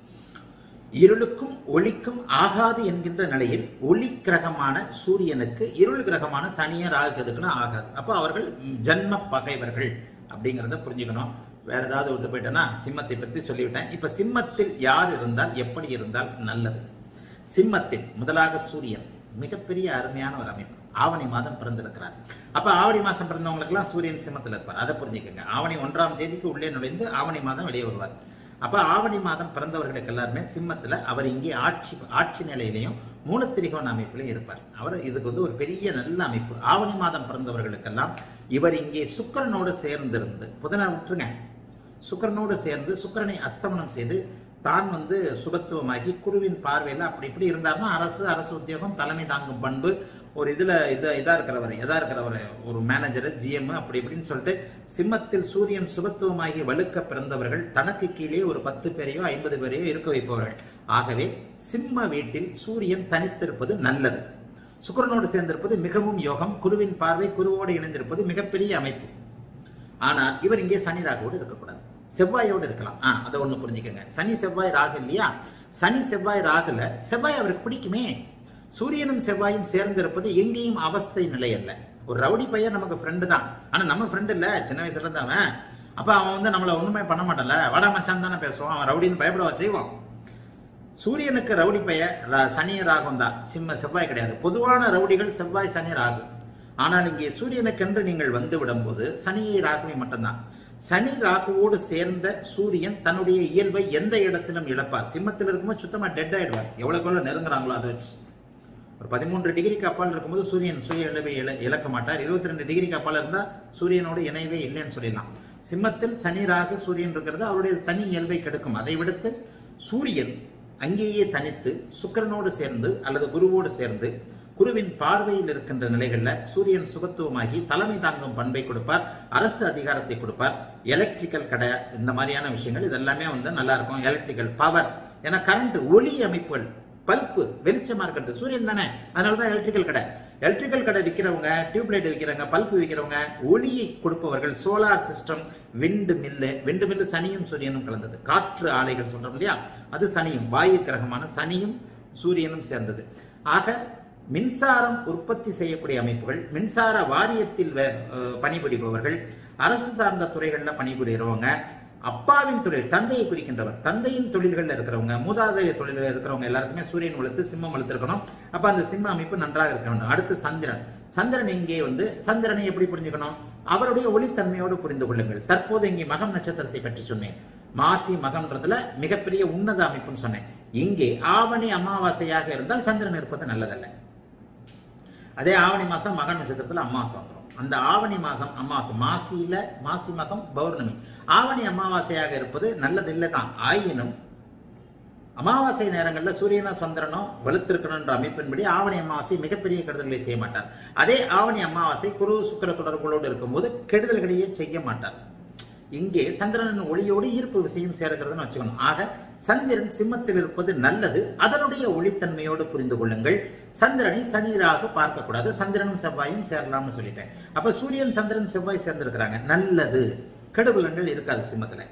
இருளுக்கும் ஒளிக்கும் ஆகாது என்கின்ற நிலையில் ஒளி கிரகமான சூரியனுக்கு இருள் கிரகமான சனிய ராகுதுக்குன்னு ஆகாது அப்போ அவர்கள் ஜன்ம பகைவர்கள் அப்படிங்கிறத புரிஞ்சுக்கணும் வேற ஏதாவது விட்டு போயிட்டேன்னா சிம்மத்தை பற்றி சொல்லிவிட்டேன் இப்ப சிம்மத்தில் யார் இருந்தால் எப்படி இருந்தால் நல்லது சிம்மத்தில் முதலாக சூரியன் மிகப்பெரிய அருமையான ஒரு அமைப்பு ஆவணி மாதம் பிறந்திருக்கிறார் அப்ப ஆவணி மாசம் பிறந்தவங்களுக்கெல்லாம் சூரியன் சிம்மத்தில் இருப்பார் அதை புரிஞ்சுக்கங்க ஆவணி ஒன்றாம் தேதிக்கு உள்ளே நுழைந்து ஆவணி மாதம் வெளியே வருவார் அப்ப ஆவணி மாதம் பிறந்தவர்களுக்கு எல்லாருமே சிம்மத்துல அவர் இங்கே ஆட்சி ஆட்சி நிலையிலையும் மூலத்திரிகோண அமைப்பிலே இருப்பார் அவர் இதுக்கு வந்து ஒரு பெரிய நல்ல அமைப்பு ஆவணி மாதம் பிறந்தவர்களுக்கெல்லாம் இவர் இங்கே சுக்கிரனோடு சேர்ந்திருந்து புதனை விட்டுருங்க சுக்கிரனோடு சேர்ந்து சுக்கிரனை அஸ்தமனம் செய்து தான் வந்து சுபத்துவமாகி குருவின் பார்வையில் அப்படி இப்படி இருந்தாருன்னா அரசு அரசு உத்தியோகம் தலைமை தாங்கும் பண்பு ஒரு இதுல இத இதா இருக்கிறவர் எதா இருக்கிறவர் ஒரு மேனேஜர் ஜிஎம் அப்படி இப்படின்னு சொல்லிட்டு சிம்மத்தில் சூரியன் சுபத்துவமாகி வலுக்க பிறந்தவர்கள் தனக்கு கீழே ஒரு பத்து பேரையோ ஐம்பது பேரையோ இருக்க வைப்பவர்கள் ஆகவே சிம்ம வீட்டில் சூரியன் தனித்திருப்பது நல்லது சுக்கிரனோடு சேர்ந்திருப்பது மிகவும் யோகம் குருவின் பார்வை குருவோடு இணைந்திருப்பது மிகப்பெரிய அமைப்பு ஆனா இவர் இங்கே சனி ராகுவோடு இருக்கக்கூடாது செவ்வாயோடு இருக்கலாம் ஆ அதை ஒண்ணு புரிஞ்சுக்கங்க சனி செவ்வாய் ராகு இல்லையா சனி செவ்வாய் ராகுல செவ்வாய் அவருக்கு பிடிக்குமே சூரியனும் செவ்வாயும் சேர்ந்திருப்பது எங்கேயும் அவஸ்தை நிலை அல்ல ஒரு ரவுடி பையன் நமக்கு ஃப்ரெண்டு தான் ஆனா நம்ம ஃப்ரெண்டு இல்ல சின்ன வயசுல இருந்து அவன் அப்ப அவன் வந்து நம்மள ஒண்ணுமே பண்ண மாட்டான்ல வாடா மச்சான் தானே பேசுவான் அவன் ரவுடின்னு பயப்பட செய்வான் சூரியனுக்கு ரவுடி பெயர் ர- சனி ராகம் தான் சிம்ம செவ்வாய் கிடையாது பொதுவான ரவுடிகள் செவ்வாய் சனி ராகு ஆனால் இங்கே சூரியனுக்கென்று நீங்கள் வந்து விடும்போது சனியை ராகுவை மட்டும்தான் சனி ராகுவோடு சேர்ந்த சூரியன் தன்னுடைய இயல்பை எந்த இடத்திலும் இழப்பார் சிம்மத்தில் இருக்கும்போது சுத்தமா டெட் ஆயிடுவார் எவ்வளவுக்குள்ள நெருங்குறாங்களோ அதை வச்சு ஒரு பதிமூன்று டிகிரிக்கு அப்பால் இருக்கும்போது சூரியன் சுய இழவை இழ- இழக்க மாட்டார் இருபத்தி ரெண்டு டிகிரிக்கு அப்பால் இருந்தா சூரியனோட இணைவே இல்லைன்னு சொல்லிடலாம் சிம்மத்தில் சனி ராகு சூரியன் இருக்கிறது அவருடைய தனி இயல்பை கெடுக்கும் அதை விடுத்து சூரியன் அங்கேயே தனித்து சுக்கிரனோடு சேர்ந்து அல்லது குருவோடு சேர்ந்து குருவின் பார்வையில் இருக்கின்ற நிலைகள்ல சூரியன் சுபத்துவமாகி தலைமை தாங்கும் பண்பை கொடுப்பார் அரசு அதிகாரத்தை கொடுப்பார் எலக்ட்ரிக்கல் கடை இந்த மாதிரியான விஷயங்கள் இதெல்லாமே வந்து நல்லா இருக்கும் எலக்ட்ரிக்கல் பவர் ஏன்னா கரண்ட் ஒளி அமைப்புகள் பல்பு வெளிச்சமா இருக்கிறது சூரியன் தானே அதனாலதான் எலக்ட்ரிக்கல் கடை எலக்ட்ரிக்கல் கடை விற்கிறவங்க டியூப் லைட் விற்கிறவங்க பல்பு விற்கிறவங்க ஒளியை கொடுப்பவர்கள் solar system windmill windmill சனியும் சூரியனும் கலந்தது காற்று ஆலைகள் சொல்றோம் இல்லையா அது சனியும் வாயு கிரகமான சனியும் சூரியனும் சேர்ந்தது ஆக மின்சாரம் உற்பத்தி செய்யக்கூடிய அமைப்புகள் மின்சார வாரியத்தில் வே- அஹ் பணிபுரிபவர்கள் அரசு சார்ந்த துறைகளில் பணிபுரிகிறவங்க அப்பாவின் தொழில் தந்தையை குறிக்கின்றவர் தந்தையின் தொழில்கள்ல இருக்கிறவங்க மூதாதைய தொழில்கள் இருக்கிறவங்க எல்லாருக்குமே சூரியன் வலுத்து சிம்மம் வலுத்து இருக்கணும் அப்ப அந்த சிம்ம அமைப்பு நன்றாக இருக்க வேண்டும் அடுத்து சந்திரன் சந்திரன் இங்கே வந்து சந்திரனை எப்படி புரிஞ்சுக்கணும் அவருடைய ஒளித்தன்மையோடு புரிந்து கொள்ளுங்கள் தற்போது இங்கே மகம் நட்சத்திரத்தை பற்றி சொன்னேன் மாசி மகம்ன்றதுல மிகப்பெரிய உன்னத அமைப்புன்னு சொன்னேன் இங்கே ஆவணி அமாவாசையாக இருந்தால் சந்திரன் இருப்பது நல்லதல்ல அதே ஆவணி மாசம் மகன் நட்சத்திரத்துல அமாவாசை வந்துடும் அந்த ஆவணி மாசம் அமாவாசை மாசியில மாசி மகம் பௌர்ணமி ஆவணி அமாவாசையாக இருப்பது நல்லது இல்லை தான் ஆயினும் அமாவாசை நேரங்கள்ல சூரியனோ சந்திரனோ வலுத்திருக்கணுன்ற அமைப்பின்படி ஆவணி அமாவாசை மிகப்பெரிய கெடுதல்களை செய்ய மாட்டார் அதே ஆவணி அமாவாசை குரு சுக்கிர தொடர்புகளோடு இருக்கும்போது கெடுதல்களையே செய்ய மாட்டார் இங்கே சந்திரனின் ஒளியோடு ஈர்ப்பு விசையும் சேர்க்கிறதுன்னு வச்சுக்கணும் ஆக சந்திரன் சிம்மத்தில் இருப்பது நல்லது அதனுடைய ஒளித்தன்மையோடு புரிந்து கொள்ளுங்கள் சந்திரனை சனீராக பார்க்க கூடாது சந்திரனும் செவ்வாயும் சேரலாம்னு சொல்லிட்டேன் அப்ப சூரியன் சந்திரன் செவ்வாய் சேர்ந்திருக்கிறாங்க நல்லது கெடுபலங்கள் இருக்காது சிம்மத்துல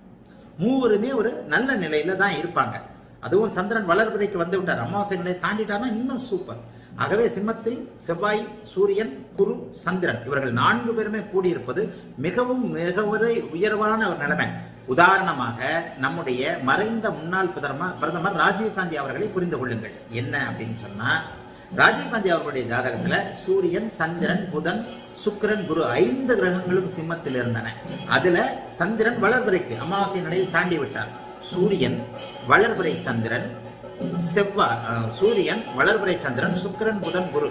மூவருமே ஒரு நல்ல நிலையில தான் இருப்பாங்க அதுவும் சந்திரன் வளர்பிறைக்கு வந்து விட்டார் அமாவாசை நிலையை தாண்டிட்டார்னா இன்னும் சூப்பர் ஆகவே சிம்மத்தில் செவ்வாய் சூரியன் குரு சந்திரன் இவர்கள் நான்கு பேருமே கூடியிருப்பது மிகவும் மிக ஒரு உயர்வான ஒரு நிலைமை உதாரணமாக நம்முடைய மறைந்த முன்னாள் பிரதமர் பிரதமர் ராஜீவ்காந்தி அவர்களை புரிந்து கொள்ளுங்கள் என்ன அப்படின்னு சொன்னா ராஜீவ்காந்தி அவர்களுடைய ஜாதகத்துல சூரியன் சந்திரன் புதன் சுக்கிரன் குரு ஐந்து கிரகங்களும் சிம்மத்தில் இருந்தன அதுல சந்திரன் வளர்பிறைக்கு அமாவாசை நிலையில் தாண்டி விட்டார் சூரியன் வளர்பிறை சந்திரன் செவ்வாய் அஹ், சூரியன் வளர்பிறை சந்திரன் சுக்கிரன் புதன் குரு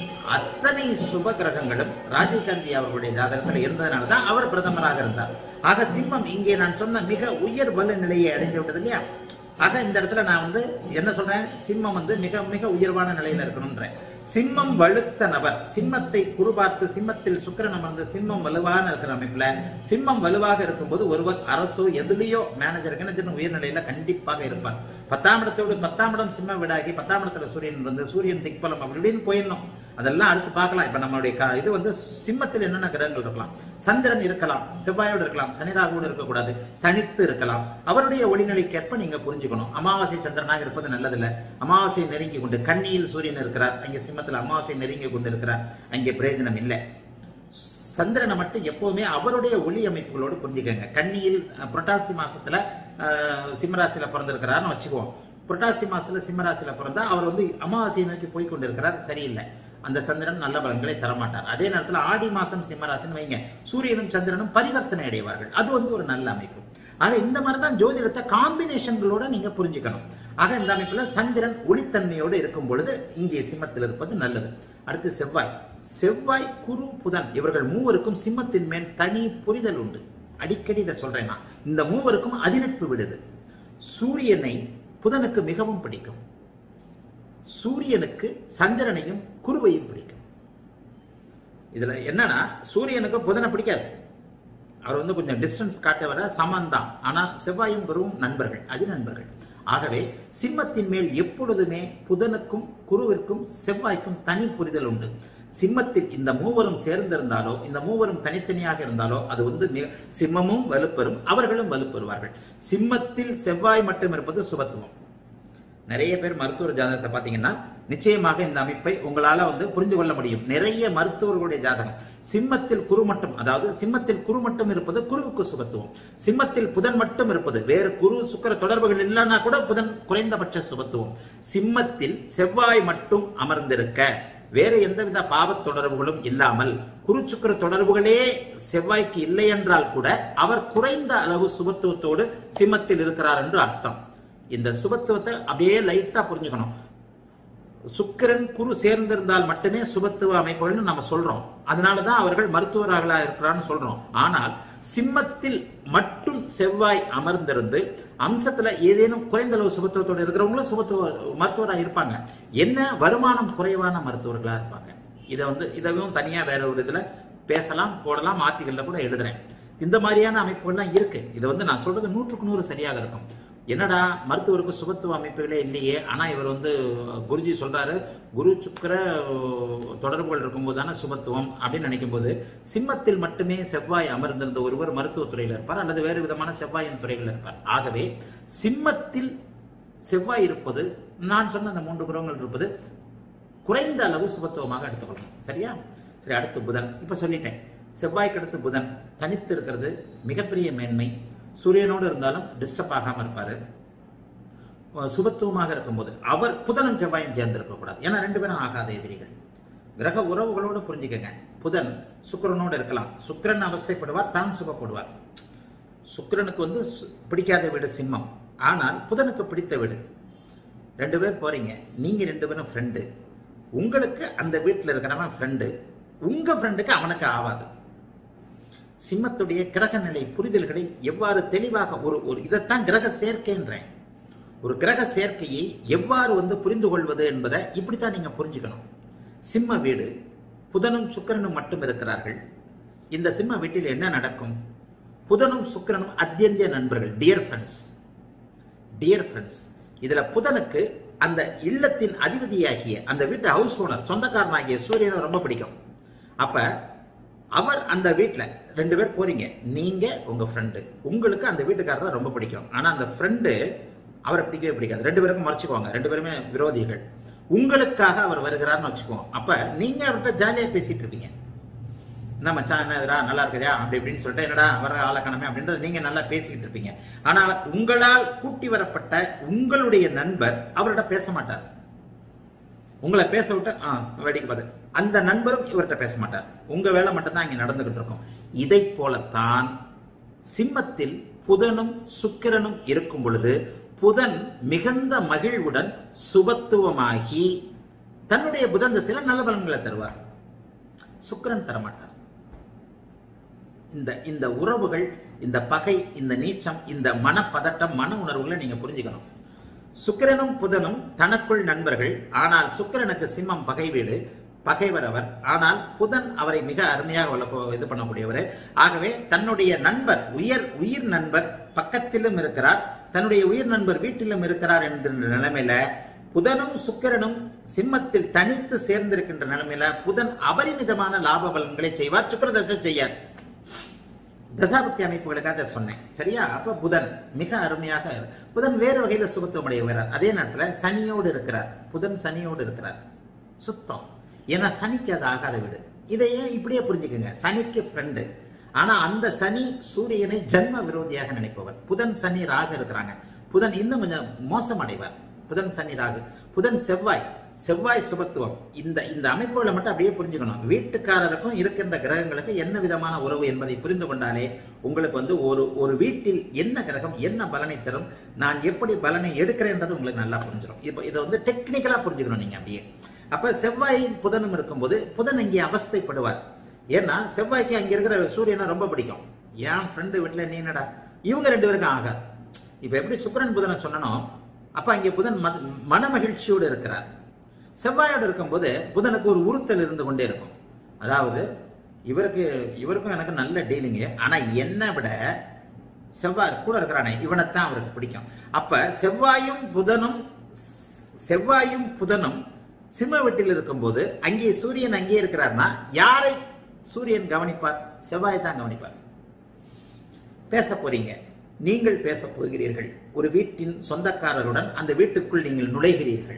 அத்தனை சுப கிரகங்களும் ராஜீவ்காந்தி அவர்களுடைய ஜாதகத்தில் இருந்ததுனால தான் அவர் பிரதமராக இருந்தார் ஆக சிம்மம் இங்கே நான் சொன்ன மிக உயர் வலு நிலையை அடைந்து விட்டது இல்லையா ஆக இந்த இடத்துல நான் வந்து என்ன சொல்றேன் சிம்மம் வந்து மிக மிக உயர்வான நிலையில இருக்கணும்ன்றேன் சிம்மம் வலுத்த நபர் சிம்மத்தை குறுபார்த்து சிம்மத்தில் சுக்கிரன் அமர்ந்து சிம்மம் வலுவான இருக்கிற அமைப்புல சிம்மம் வலுவாக இருக்கும்போது ஒருவர் அரசோ எதுலயோ மேனேஜருக்கு உயர்நிலையில கண்டிப்பாக இருப்பார் பத்தாம் இடத்தோடு பத்தாம் இடம் சிம்ம வீடாகி பத்தாம் இடத்துல சூரியன் வந்து சூரியன் திக்பலம் அப்படி இப்படின்னு போயிடணும் அதெல்லாம் அடுத்து பார்க்கலாம் இப்ப நம்மளுடைய க- இது வந்து சிம்மத்தில் என்னென்ன கிரகங்கள் இருக்கலாம் சந்திரன் இருக்கலாம் செவ்வாயோடு இருக்கலாம் சனிராகவோடு இருக்கக்கூடாது தனித்து இருக்கலாம் அவருடைய ஒளிநிலைக்கேற்ப நீங்க புரிஞ்சுக்கணும் அமாவாசை சந்திரனாக இருப்பது நல்லதில்லை அமாவாசை நெருங்கி கொண்டு கன்னியில் சூரியன் இருக்கிறார் அங்கே சிம்மத்தில் அமாவாசை நெருங்கி கொண்டு இருக்கிறார் அங்கே பிரயோஜனம் இல்லை சந்திரனை மட்டும் எப்பவுமே அவருடைய ஒளி அமைப்புகளோடு புரிஞ்சுக்கங்க கன்னியில் அஹ், புரட்டாசி மாசத்துல அஹ், சிம்மராசியில பிறந்திருக்கிறார்னு வச்சுக்குவோம் புரட்டாசி மாசத்துல சிம்மராசியில பிறந்தா அவர் வந்து அமாவாசையை நோக்கி போய் கொண்டிருக்கிறார் சரியில்லை அந்த சந்திரன் நல்ல பலன்களை தரமாட்டார் அதே நேரத்துல ஆடி மாசம் சிம்மராசின்னு வைங்க சூரியனும் சந்திரனும் பரிவர்த்தனை அடைவார்கள் அது வந்து ஒரு நல்ல அமைப்பு ஆக இந்த மாதிரி தான் ஜோதிடத்தை காம்பினேஷன்களோட நீங்க புரிஞ்சுக்கணும் ஆக இந்த அமைப்புல சந்திரன் ஒளித்தன்மையோடு இருக்கும் பொழுது இங்கே சிம்மத்தில் இருப்பது நல்லது அடுத்து செவ்வாய் செவ்வாய் குரு புதன் இவர்கள் மூவருக்கும் சிம்மத்தின் மேல் தனி புரிதல் உண்டு அடிக்கடி இதை சொல்றேன் நான் இந்த மூவருக்கும் அதிநட்பு விடுது சூரியனை புதனுக்கு மிகவும் பிடிக்கும் சூரியனுக்கு சந்திரனையும் குருவையும் பிடிக்கும் இதுல என்னன்னா சூரியனுக்கு புதனை பிடிக்காது அவர் வந்து கொஞ்சம் டிஸ்டன்ஸ் காட்ட வர சமன் தான் ஆனா செவ்வாயும் குருவும் நண்பர்கள் அது நண்பர்கள் ஆகவே சிம்மத்தின் மேல் எப்பொழுதுமே புதனுக்கும் குருவிற்கும் செவ்வாய்க்கும் தனி புரிதல் உண்டு சிம்மத்தில் இந்த மூவரும் சேர்ந்திருந்தாலோ இந்த மூவரும் தனித்தனியாக இருந்தாலோ அது வந்து மிக- சிம்மமும் வலுப்பெறும் அவர்களும் வலுப்பெறுவார்கள் சிம்மத்தில் செவ்வாய் மட்டும் இருப்பது சுபத்துவம் நிறைய பேர் மருத்துவர் ஜாதகத்தை பார்த்தீங்கன்னா நிச்சயமாக இந்த அமைப்பை உங்களால வந்து புரிந்து கொள்ள முடியும் நிறைய மருத்துவர்களுடைய ஜாதகம் சிம்மத்தில் குரு மட்டும் அதாவது சிம்மத்தில் குரு மட்டும் இருப்பது குருவுக்கு சுபத்துவம் சிம்மத்தில் புதன் மட்டும் இருப்பது வேறு குரு சுக்கிர தொடர்புகள் இல்லைன்னா கூட புதன் குறைந்தபட்ச சுபத்துவம் சிம்மத்தில் செவ்வாய் மட்டும் அமர்ந்திருக்க வேறு எந்தவித பாவத் தொடர்புகளும் இல்லாமல் குரு சுக்கிர தொடர்புகளே செவ்வாய்க்கு இல்லை என்றால் கூட அவர் குறைந்த அளவு சுபத்துவத்தோடு சிம்மத்தில் இருக்கிறார் என்று அர்த்தம் இந்த சுபத்துவத்தை அப்படியே லைட்டா புரிஞ்சுக்கணும் சுக்கிரன் குரு சேர்ந்திருந்தால் மட்டுமே சுபத்துவ அமைப்புகள்னு நம்ம சொல்றோம் அதனாலதான் அவர்கள் மருத்துவர்களா இருக்கிறான்னு சொல்றோம் ஆனால் சிம்மத்தில் மட்டும் செவ்வாய் அமர்ந்திருந்து அம்சத்துல ஏதேனும் குறைந்த அளவு சுபத்துவத்தோடு இருக்கிறவங்களும் சுபத்துவ மருத்துவராக இருப்பாங்க என்ன வருமானம் குறைவான மருத்துவர்களா இருப்பாங்க இதை வந்து இதவும் தனியா வேற ஒரு இதுல பேசலாம் போடலாம் ஆர்டிகல்ல கூட எழுதுறேன் இந்த மாதிரியான அமைப்புகள்லாம் இருக்கு இது வந்து நான் சொல்றது நூற்றுக்கு நூறு சரியாக இருக்கும் என்னடா மருத்துவருக்கு சுபத்துவ அமைப்புகளே இல்லையே ஆனா இவர் வந்து குருஜி சொல்றாரு குரு சுக்கிர அஹ், தொடர்புகள் இருக்கும்போது தானே சுபத்துவம் அப்படின்னு நினைக்கும் போது சிம்மத்தில் மட்டுமே செவ்வாய் அமர்ந்திருந்த ஒருவர் மருத்துவ துறையில் இருப்பார் அல்லது வேறு விதமான செவ்வாயின் துறையில் இருப்பார் ஆகவே சிம்மத்தில் செவ்வாய் இருப்பது நான் சொன்ன அந்த மூன்று கிரகங்கள் இருப்பது குறைந்த அளவு சுபத்துவமாக எடுத்துக்கொள்ளணும் சரியா சரி அடுத்து புதன் இப்ப சொல்லிட்டேன் செவ்வாய்க்கு அடுத்து புதன் தனித்து இருக்கிறது மிகப்பெரிய மேன்மை சூரியனோடு இருந்தாலும் டிஸ்டர்ப் ஆகாம இருப்பாரு சுபத்துவமாக இருக்கும்போது அவர் புதனும் செவ்வாயும் சேர்ந்திருக்க கூடாது ஏன்னா ரெண்டு பேரும் ஆகாத எதிரிகள் கிரக உறவுகளோடு புரிஞ்சுக்கங்க புதன் சுக்கிரனோடு இருக்கலாம் சுக்கிரன் அவஸ்தைப்படுவார் தான் சுகப்படுவார் சுக்கிரனுக்கு வந்து சு- பிடிக்காத வீடு சிம்மம் ஆனால் புதனுக்கு பிடித்த வீடு ரெண்டு பேர் போறீங்க நீங்க ரெண்டு பேரும் ஃப்ரெண்டு உங்களுக்கு அந்த வீட்டில் இருக்கிறவன் ஃப்ரெண்டு உங்க ஃப்ரெண்டுக்கு அவனுக்கு ஆவாது சிம்மத்துடைய கிரக நிலை புரிதல்களை எவ்வாறு தெளிவாக ஒரு ஒரு இதைத்தான் கிரக சேர்க்கைன்றேன் ஒரு கிரக சேர்க்கையை எவ்வாறு வந்து புரிந்து கொள்வது என்பதை இப்படித்தான் நீங்க புரிஞ்சுக்கணும் சிம்ம வீடு புதனும் சுக்கிரனும் மட்டும் இருக்கிறார்கள் இந்த சிம்ம வீட்டில் என்ன நடக்கும் புதனும் சுக்கிரனும் அத்தியந்திய நண்பர்கள் டியர் ஃப்ரெண்ட்ஸ் டியர் ஃப்ரெண்ட்ஸ் இதுல புதனுக்கு அந்த இல்லத்தின் அதிபதியாகிய அந்த வீட்டு ஹவுஸ் ஓனர் சொந்தக்காரனாகிய சூரியனை ரொம்ப பிடிக்கும் அப்ப அவர் அந்த வீட்டில் ரெண்டு பேர் போறீங்க நீங்க உங்க ஃப்ரெண்டு உங்களுக்கு அந்த வீட்டுக்காரரை ரொம்ப பிடிக்கும் ஆனா அந்த ஃப்ரெண்டு அவரை பிடிக்கவே பிடிக்காது ரெண்டு பேருக்கும் மறைச்சுக்குவாங்க ரெண்டு பேருமே விரோதிகள் உங்களுக்காக அவர் வருகிறார்னு வச்சுக்குவோம் அப்ப நீங்க அவர்கிட்ட ஜாலியா பேசிட்டு இருப்பீங்க என்ன மச்சான் என்ன இதுடா நல்லா இருக்குதா அப்படி இப்படின்னு சொல்லிட்டு என்னடா வர ஆளக்கணமே அப்படின்றது நீங்க நல்லா பேசிக்கிட்டு இருப்பீங்க ஆனா உங்களால் கூட்டி வரப்பட்ட உங்களுடைய நண்பர் அவர்கிட்ட பேச மாட்டார் உங்களை பேச விட்டு ஆ வேடிக்கை பார்த்து அந்த நண்பரும் இவர்கிட்ட பேச மாட்டார் உங்க வேலை மட்டும்தான் இங்க நடந்துகிட்டு இருக்கும் இதை போலத்தான் சிம்மத்தில் புதனும் சுக்கிரனும் இருக்கும் பொழுது புதன் மிகுந்த மகிழ்வுடன் சுபத்துவமாகி தன்னுடைய புதன் சில நல்ல பலன்களை தருவார் சுக்கிரன் தரமாட்டார் இந்த இந்த உறவுகள் இந்த பகை இந்த நீச்சம் இந்த மனப்பதட்டம் மன உணர்வுகளை நீங்க புரிஞ்சுக்கணும் சுக்கிரனும் புதனும் தனக்குள் நண்பர்கள் ஆனால் சுக்கிரனுக்கு சிம்மம் பகை வீடு பகைவர் அவர் ஆனால் புதன் அவரை மிக அருமையாக வளர்க்க இது பண்ணக்கூடியவர் ஆகவே தன்னுடைய நண்பர் உயர் உயிர் நண்பர் பக்கத்திலும் இருக்கிறார் தன்னுடைய உயிர் நண்பர் வீட்டிலும் இருக்கிறார் என்ற நிலைமையில புதனும் சுக்கிரனும் சிம்மத்தில் தனித்து சேர்ந்திருக்கின்ற நிலைமையில புதன் அபரிமிதமான லாப பலன்களை செய்வார் சுக்கிர தசை செய்யார் தசாபக்தி அமைப்புகளுக்காக அதை சொன்னேன் சரியா அப்ப புதன் மிக அருமையாக புதன் வேறு வகையில சுபத்துவம் அடைகிறார் அதே நேரத்துல சனியோடு இருக்கிறார் புதன் சனியோடு இருக்கிறார் சுத்தம் ஏன்னா சனிக்கு அது ஆகாத வீடு இதையே இப்படியே புரிஞ்சுக்கோங்க சனிக்கு ஃப்ரெண்டு ஆனா அந்த சனி சூரியனை ஜன்ம விரோதியாக நினைப்பவர் புதன் சனி ராகு இருக்கிறாங்க புதன் இன்னும் கொஞ்சம் மோசம் அடைவார் புதன் சனி ராகு புதன் செவ்வாய் செவ்வாய் சுபத்துவம் இந்த இந்த அமைப்புகளை மட்டும் அப்படியே புரிஞ்சுக்கணும் வீட்டுக்காரருக்கும் இருக்கின்ற கிரகங்களுக்கு என்ன விதமான உறவு என்பதை புரிந்து கொண்டாலே உங்களுக்கு வந்து ஒரு ஒரு வீட்டில் என்ன கிரகம் என்ன பலனை தரும் நான் எப்படி பலனை எடுக்கிறேன்றது உங்களுக்கு நல்லா புரிஞ்சிடும் இப்போ இதை வந்து டெக்னிக்கலா புரிஞ்சுக்கணும் நீங்க அப்படியே அப்ப செவ்வாயும் புதனும் இருக்கும்போது புதன் இங்கே அவஸ்தைப்படுவார் ஏன்னா செவ்வாய்க்கு அங்க இருக்கிற சூரியனை ரொம்ப பிடிக்கும் என் ஃப்ரெண்டு வீட்டுல நீ என்னடா இவங்க ரெண்டு பேருக்கும் ஆகாது இப்ப எப்படி சுக்கிரன் புதனை சொன்னனோ அப்ப அங்கே புதன் மத- மன மகிழ்ச்சியோடு இருக்கிறார் செவ்வாயோடு இருக்கும்போது புதனுக்கு ஒரு உறுத்தல் இருந்து கொண்டே இருக்கும் அதாவது இவருக்கு இவருக்கும் எனக்கு நல்ல டீலிங்கு ஆனா என்னை விட செவ்வாய் கூட இருக்கிறானே இவனைத்தான் அவருக்கு பிடிக்கும் அப்ப செவ்வாயும் புதனும் செவ்வாயும் புதனும் சிம்ம வீட்டில் இருக்கும்போது அங்கே சூரியன் அங்கே இருக்கிறார்னா யாரை சூரியன் கவனிப்பார் செவ்வாய் தான் கவனிப்பார் பேச போறீங்க நீங்கள் பேச போகிறீர்கள் ஒரு வீட்டின் சொந்தக்காரருடன் அந்த வீட்டுக்குள் நீங்கள் நுழைகிறீர்கள்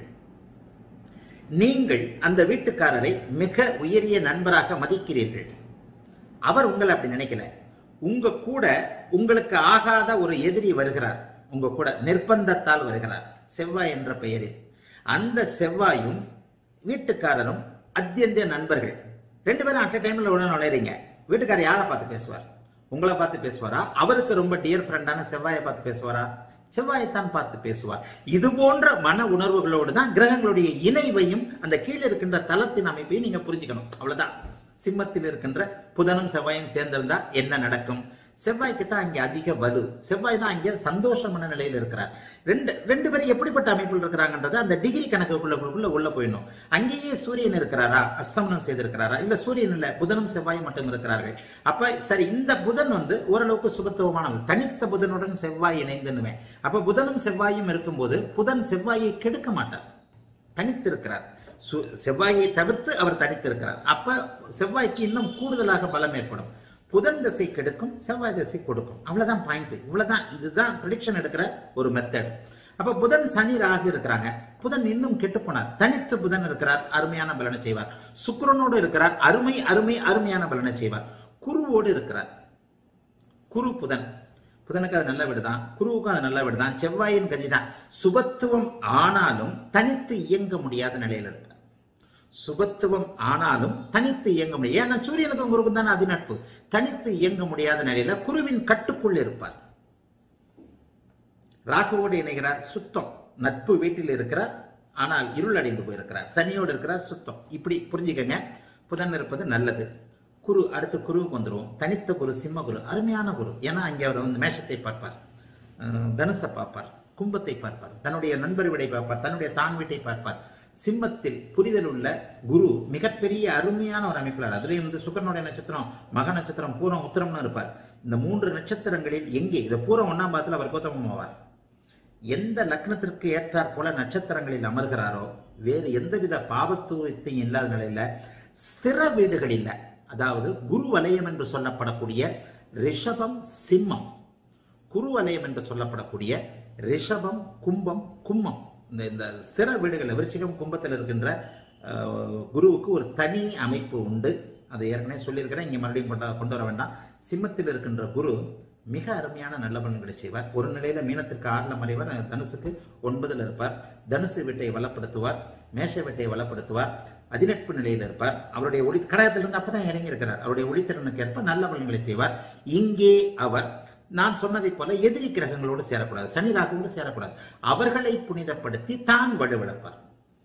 நீங்கள் அந்த வீட்டுக்காரரை மிக உயரிய நண்பராக மதிக்கிறீர்கள் அவர் உங்களை அப்படி நினைக்கல உங்க கூட உங்களுக்கு ஆகாத ஒரு எதிரி வருகிறார் உங்க கூட நிர்பந்தத்தால் வருகிறார் செவ்வாய் என்ற பெயரில் அந்த செவ்வாயும் வீட்டுக்காரரும் அத்தியந்திய நண்பர்கள் ரெண்டு பேரும் அட் டைம்ல உடனே நுழைறீங்க வீட்டுக்காரர் யாரை பார்த்து பேசுவார் உங்களை பார்த்து பேசுவாரா அவருக்கு ரொம்ப டியர் ஃப்ரெண்டான செவ்வாயை பார்த்து பேசுவாரா செவ்வாயைத்தான் பார்த்து பேசுவார் இது போன்ற மன உணர்வுகளோடு தான் கிரகங்களுடைய இணைவையும் அந்த கீழே இருக்கின்ற தளத்தின் அமைப்பையும் நீங்க புரிஞ்சுக்கணும் அவ்வளவுதான் சிம்மத்தில் இருக்கின்ற புதனும் செவ்வாயும் சேர்ந்திருந்தா என்ன நடக்கும் செவ்வாய்க்கு தான் அங்கே அதிக வலு செவ்வாய் தான் அங்கே சந்தோஷமான நிலையில் இருக்கிறார் ரெண்டு ரெண்டு பேரும் எப்படிப்பட்ட அமைப்பில் இருக்கிறாங்கன்றது அந்த டிகிரி கணக்குக்குள்ள உள்ள போயிடணும் அங்கேயே சூரியன் இருக்கிறாரா அஸ்தமனம் செய்திருக்கிறாரா இல்ல சூரியன் இல்ல புதனும் செவ்வாயும் மட்டும் இருக்கிறார்கள் அப்ப சரி இந்த புதன் வந்து ஓரளவுக்கு சுபத்துவமானது தனித்த புதனுடன் செவ்வாய் இணைந்துன்னுவேன் அப்ப புதனும் செவ்வாயும் இருக்கும்போது புதன் செவ்வாயை கெடுக்க மாட்டார் தனித்திருக்கிறார் சு- செவ்வாயை தவிர்த்து அவர் தனித்திருக்கிறார் அப்ப செவ்வாய்க்கு இன்னும் கூடுதலாக பலம் ஏற்படும் புதன் திசை கெடுக்கும் செவ்வாய் திசை கொடுக்கும் அவ்வளவுதான் பாயிண்ட் இவ்வளவுதான் இதுதான் ப்ரிடிக்ஷன் எடுக்கிற ஒரு மெத்தட் அப்ப புதன் சனி ராகு இருக்கிறாங்க புதன் இன்னும் கெட்டு போனார் தனித்து புதன் இருக்கிறார் அருமையான பலனை செய்வார் சுக்கிரனோடு இருக்கிறார் அருமை அருமை அருமையான பலனை செய்வார் குருவோடு இருக்கிறார் குரு புதன் புதனுக்கு அது நல்ல வீடு தான் குருவுக்கும் அது நல்ல வீடு தான் செவ்வாயின் கதி தான் சுபத்துவம் ஆனாலும் தனித்து இயங்க முடியாத நிலையில இருப்பார் சுபத்துவம் ஆனாலும் தனித்து இயங்க முடியாது ஏன்னா சூரியனுக்கும் குருவுக்கும் தானே அதிநட்பு தனித்து இயங்க முடியாத நிலையில குருவின் கட்டுக்குள் இருப்பார் ராகுவோடு இணைகிறார் சுத்தம் நட்பு வீட்டில் இருக்கிறார் ஆனால் இருள் அடைந்து போயிருக்கிறார் சனியோடு இருக்கிறார் சுத்தம் இப்படி புரிஞ்சுக்கங்க புதன் இருப்பது நல்லது குரு அடுத்து குருவுக்கு வந்துருவோம் தனித்த குரு சிம்ம குரு அருமையான குரு ஏன்னா அங்கே அவர் வந்து மேஷத்தை பார்ப்பார் அஹ் தனுசை பார்ப்பார் கும்பத்தை பார்ப்பார் தன்னுடைய நண்பர் வீடை பார்ப்பார் தன்னுடைய தான் வீட்டை பார்ப்பார் சிம்மத்தில் புரிதல் உள்ள குரு மிகப்பெரிய அருமையான ஒரு அமைப்பிலார் அதுலேயும் வந்து சுக்கரனுடைய நட்சத்திரம் மக நட்சத்திரம் பூரம் உத்தரம்னு இருப்பார் இந்த மூன்று நட்சத்திரங்களில் எங்கே இந்த பூரம் ஒன்னாம் பாதத்தில் அவர் கோத்தமம் ஆவார் எந்த லக்னத்திற்கு ஏற்றாற் போல நட்சத்திரங்களில் அமர்கிறாரோ வேறு எந்தவித பாவத்துவத்தையும் இல்லாத நிலையில ஸ்திர வீடுகளில் அதாவது குரு வலயம் என்று சொல்லப்படக்கூடிய ரிஷபம் சிம்மம் குரு வலயம் என்று சொல்லப்படக்கூடிய ரிஷபம் கும்பம் கும்மம் இந்த இந்த ஸ்திர வீடுகளில் விருச்சிகம் கும்பத்தில் இருக்கின்ற அஹ், குருவுக்கு ஒரு தனி அமைப்பு உண்டு அதை ஏற்கனவே சொல்லியிருக்கிறேன் இங்கே மறுபடியும் கொண்டு கொண்டு வர வேண்டாம் சிம்மத்தில் இருக்கின்ற குரு மிக அருமையான நல்ல பலன்களை செய்வார் ஒரு நிலையில மீனத்திற்கு ஆறில் மறைவார் தனுசுக்கு ஒன்பதில் இருப்பார் தனுசு வீட்டை வளப்படுத்துவார் மேஷ வீட்டை வளப்படுத்துவார் அதிநட்பு நிலையில் இருப்பார் அவருடைய ஒளி கடகத்திலிருந்து அப்பதான் இறங்கி இருக்கிறார் அவருடைய ஒளித்திறனுக்கு ஏற்ப நல்ல பலன்களை செய்வார் இங்கே அவர் நான் சொன்னதைப் போல எதிரி கிரகங்களோடு சேரக்கூடாது சனி ராகுவோடு சேரக்கூடாது அவர்களை புனிதப்படுத்தி தான் வலுவிழப்பார்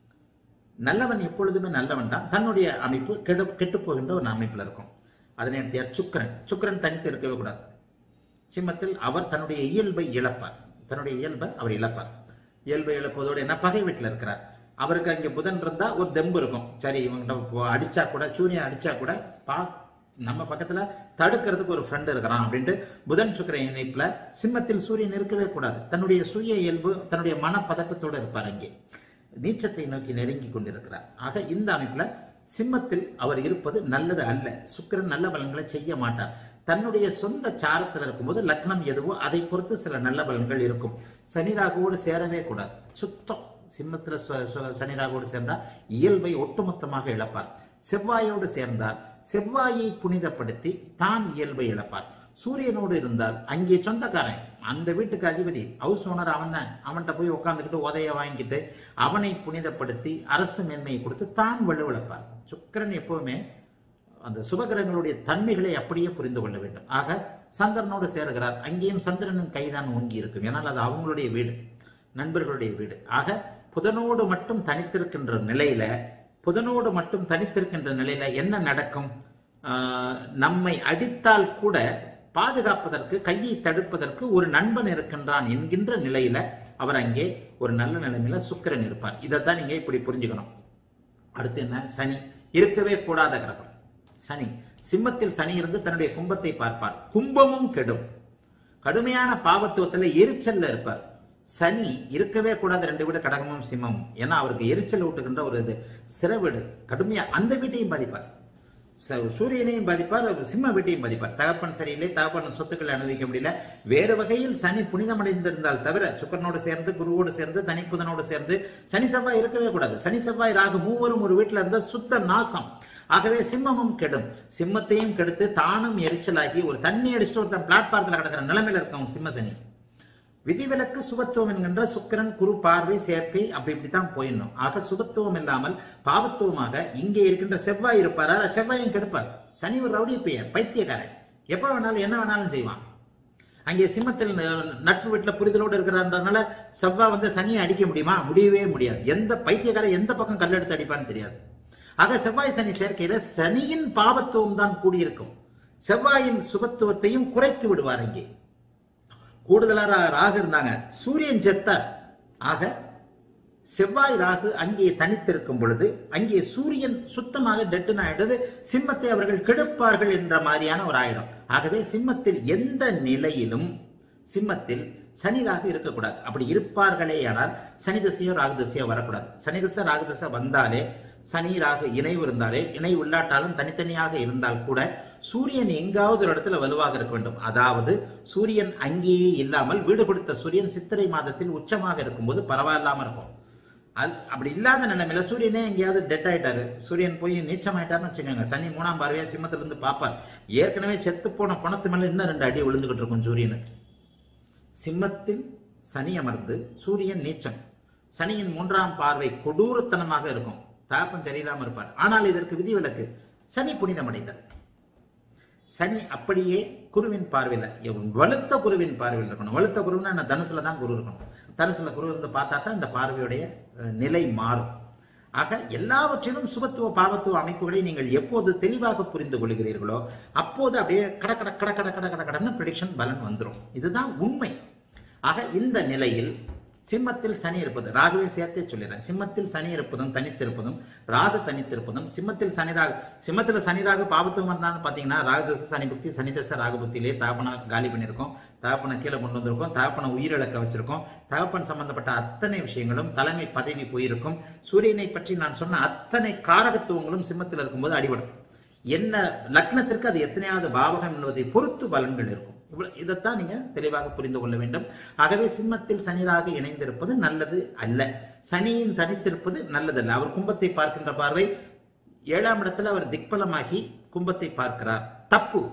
நல்லவன் எப்பொழுதுமே நல்லவன் தான் தன்னுடைய அமைப்பு கெடு கெட்டு போகின்ற ஒரு அமைப்பில் இருக்கும் அதனை அடுத்த சுக்கரன் சுக்கரன் தனித்து இருக்கவே கூடாது சிம்மத்தில் அவர் தன்னுடைய இயல்பை இழப்பார் தன்னுடைய இயல்பை அவர் இழப்பார் இயல்பை இழப்பதோடு என்ன பகை வீட்டில் இருக்கிறார் அவருக்கு அங்கே புதன் இருந்தா ஒரு தெம்பு இருக்கும் சரி இவங்கிட்ட போ- அடிச்சா கூட சூரியன் அடிச்சா கூட பா நம்ம பக்கத்துல தடுக்கிறதுக்கு ஒரு ஃப்ரெண்ட் இருக்கிறான் அப்படின்ட்டு புதன் சுக்கிரன் இணைப்புல சிம்மத்தில் சூரியன் இருக்கவே கூடாது தன்னுடைய சுய இயல்பு தன்னுடைய மனப்பதக்கத்தோடு இருப்பார் அங்கே நீச்சத்தை நோக்கி நெருங்கி கொண்டிருக்கிறார் ஆக இந்த அமைப்புல சிம்மத்தில் அவர் இருப்பது நல்லது அல்ல சுக்கிரன் நல்ல பலன்களை செய்ய மாட்டார் தன்னுடைய சொந்த சாரத்தில் இருக்கும்போது லக்னம் எதுவோ அதை பொறுத்து சில நல்ல பலன்கள் இருக்கும் சனி ராகுவோடு சேரவே கூடாது சுத்தம் சிம்மத்துல சு- சு- சனி ராகுவோடு சேர்ந்தா இயல்பை ஒட்டுமொத்தமாக இழப்பார் செவ்வாயோடு சேர்ந்தால் செவ்வாயை புனிதப்படுத்தி தான் இயல்பை இழப்பார் சூரியனோடு இருந்தால் அங்கே சொந்தக்காரன் அந்த வீட்டுக்கு அதிபதி ஹவுஸ் ஓனர் அவன் தான் அவன்கிட்ட போய் உட்காந்துக்கிட்டு உதைய வாங்கிட்டு அவனை புனிதப்படுத்தி அரசு மேன்மையை கொடுத்து தான் வலுவிழப்பார் சுக்கிரன் எப்பவுமே அந்த சுபகிரகங்களுடைய தன்மைகளை அப்படியே புரிந்து கொள்ள வேண்டும் ஆக சந்திரனோடு சேருகிறார் அங்கேயும் சந்திரனின் கைதான் ஓங்கி இருக்கும் ஏன்னால் அது அவங்களுடைய வீடு நண்பர்களுடைய வீடு ஆக புதனோடு மட்டும் தனித்திருக்கின்ற நிலையில புதனோடு மட்டும் தனித்திருக்கின்ற நிலையில என்ன நடக்கும் ஆஹ், நம்மை அடித்தால் கூட பாதுகாப்பதற்கு கையை தடுப்பதற்கு ஒரு நண்பன் இருக்கின்றான் என்கின்ற நிலையில அவர் அங்கே ஒரு நல்ல நிலைமையில சுக்கிரன் இருப்பார் இதைத்தான் நீங்க இப்படி புரிஞ்சுக்கணும் அடுத்து என்ன சனி இருக்கவே கூடாத கிரகம் சனி சிம்மத்தில் சனி இருந்து தன்னுடைய கும்பத்தை பார்ப்பார் கும்பமும் கெடும் கடுமையான பாவத்துவத்துல எரிச்சல்ல இருப்பார் சனி இருக்கவே கூடாது ரெண்டு வீடு கடகமும் சிம்மமும் ஏன்னா அவருக்கு எரிச்சல் ஊட்டுகின்ற ஒரு இது சிற வீடு கடுமையா அந்த வீட்டையும் பாதிப்பார் ச- சூரியனையும் பாதிப்பார் சிம்ம வீட்டையும் பாதிப்பார் தகப்பன் சரியில்லை தகப்பன் சொத்துக்களை அனுபவிக்க முடியல வேறு வகையில் சனி புனிதமடைந்திருந்தால் தவிர சுக்கரனோடு சேர்ந்து குருவோடு சேர்ந்து தனி புதனோடு சேர்ந்து சனி செவ்வாய் இருக்கவே கூடாது சனி செவ்வாய் ராகு மூவரும் ஒரு வீட்டில் இருந்த சுத்த நாசம் ஆகவே சிம்மமும் கெடும் சிம்மத்தையும் கெடுத்து தானும் எரிச்சலாகி ஒரு தண்ணி அடிச்சுட்டு ஒருத்தன் பிளாட்பாரத்தில் கிடக்கிற நிலைமையில இருக்கவன் சிம்ம சனி விதிவிலக்கு சுபத்துவம் என்கின்ற சுக்கிரன் குரு பார்வை சேர்க்கை அப்படி இப்படித்தான் போயிடணும் ஆக சுபத்துவம் இல்லாமல் பாவத்துவமாக இங்கே இருக்கின்ற செவ்வாய் இருப்பார் அத செவ்வாயும் கெடுப்பார் சனி ஒரு ரவுடி பெயர் பைத்தியக்காரன் எப்ப வேணாலும் என்ன வேணாலும் செய்வான் அங்கே சிம்மத்தில் ந- நட்பு வீட்டில் புரிதலோடு இருக்கிறன்றதுனால செவ்வாய் வந்து சனியை அடிக்க முடியுமா முடியவே முடியாது எந்த பைத்தியக்காரன் எந்த பக்கம் கல்லெடுத்து அடிப்பான்னு தெரியாது ஆக செவ்வாய் சனி சேர்க்கையில சனியின் பாவத்துவம் தான் கூடியிருக்கும் செவ்வாயின் சுபத்துவத்தையும் குறைத்து விடுவார் அங்கே கூடுதலா ரா- ராகு இருந்தாங்க சூரியன் செத்தார் ஆக செவ்வாய் ராகு அங்கே தனித்திருக்கும் பொழுது அங்கே சூரியன் சுத்தமாக டெட்டுன்னு ஆயிடுது சிம்மத்தை அவர்கள் கெடுப்பார்கள் என்ற மாதிரியான ஒரு ஆயிடும் ஆகவே சிம்மத்தில் எந்த நிலையிலும் சிம்மத்தில் சனி ராகு இருக்கக்கூடாது அப்படி இருப்பார்களே ஆனால் சனி திசையோ ராகு திசையோ வரக்கூடாது சனி திசை ராகு திசை வந்தாலே சனி ராகு இணைவு இருந்தாலே இணைவு இல்லாட்டாலும் தனித்தனியாக இருந்தால் கூட சூரியன் எங்காவது ஒரு இடத்துல வலுவாக இருக்க வேண்டும் அதாவது சூரியன் அங்கேயே இல்லாமல் வீடு கொடுத்த சூரியன் சித்திரை மாதத்தில் உச்சமாக இருக்கும்போது பரவாயில்லாம இருக்கும் அது அப்படி இல்லாத நிலைமையில சூரியனே எங்கேயாவது டெட் ஆயிட்டாரு சூரியன் போய் நீச்சம் ஆயிட்டாருன்னு வச்சுக்கோங்க சனி மூணாம் பார்வையா சிம்மத்துல இருந்து பார்ப்பார் ஏற்கனவே செத்து போன பணத்து மேல இன்னும் ரெண்டு அடி விழுந்துகிட்டு இருக்கும் சூரியனுக்கு சிம்மத்தில் சனி அமர்ந்து சூரியன் நீச்சம் சனியின் மூன்றாம் பார்வை கொடூரத்தனமாக இருக்கும் தகப்பன் சரியில்லாம இருப்பார் ஆனால் இதற்கு விதிவிலக்கு சனி புனிதமடைந்தார் சனி அப்படியே குருவின் பார்வையில் எவ்- வலுத்த குருவின் பார்வையில் இருக்கணும் வலுத்த குருன்னா என்ன தனுசுல தான் குரு இருக்கணும் தனுசுல குரு இருந்து பார்த்தா தான் இந்த பார்வையுடைய அஹ், நிலை மாறும் ஆக எல்லாவற்றிலும் சுபத்துவ பாவத்துவ அமைப்புகளை நீங்கள் எப்போது தெளிவாக புரிந்து கொள்கிறீர்களோ அப்போது அப்படியே கட கட கட கட கட கட கடன்னு ப்ரிடிக்ஷன் பலன் வந்துடும் இதுதான் உண்மை ஆக இந்த நிலையில் சிம்மத்தில் சனி இருப்பது ராகுவை சேர்த்தே சொல்லிடுறேன் சிம்மத்தில் சனி இருப்பதும் தனித்திருப்பதும் ராகு தனித்திருப்பதும் சிம்மத்தில் சனி ராகு சிம்மத்தில் சனி ராகு பாவத்துவம் இருந்தான்னு பார்த்தீங்கன்னா ராகு தசை சனி புக்தி சனி தசை ராகு புக்தியிலே தகப்பனை காலி பண்ணியிருக்கோம் தகப்பனை கீழே கொண்டு வந்திருக்கோம் தகப்பனை உயிரிழக்க வச்சிருக்கோம் தகப்பன் சம்பந்தப்பட்ட அத்தனை விஷயங்களும் தலைமை பதவி போயிருக்கும் சூரியனை பற்றி நான் சொன்ன அத்தனை காரகத்துவங்களும் சிம்மத்தில் இருக்கும்போது அடிபடும் என்ன லக்னத்திற்கு அது எத்தனையாவது பாவகம் என்பதை பொறுத்து பலன்கள் இருக்கும் இவ்வளவு இதைத்தான் நீங்க தெளிவாக புரிந்து கொள்ள வேண்டும் ஆகவே சிம்மத்தில் சனிராக இணைந்திருப்பது நல்லது அல்ல சனியின் தனித்திருப்பது நல்லதல்ல அவர் கும்பத்தை பார்க்கின்ற பார்வை ஏழாம் இடத்துல அவர் திக்பலமாகி கும்பத்தை பார்க்கிறார் தப்பு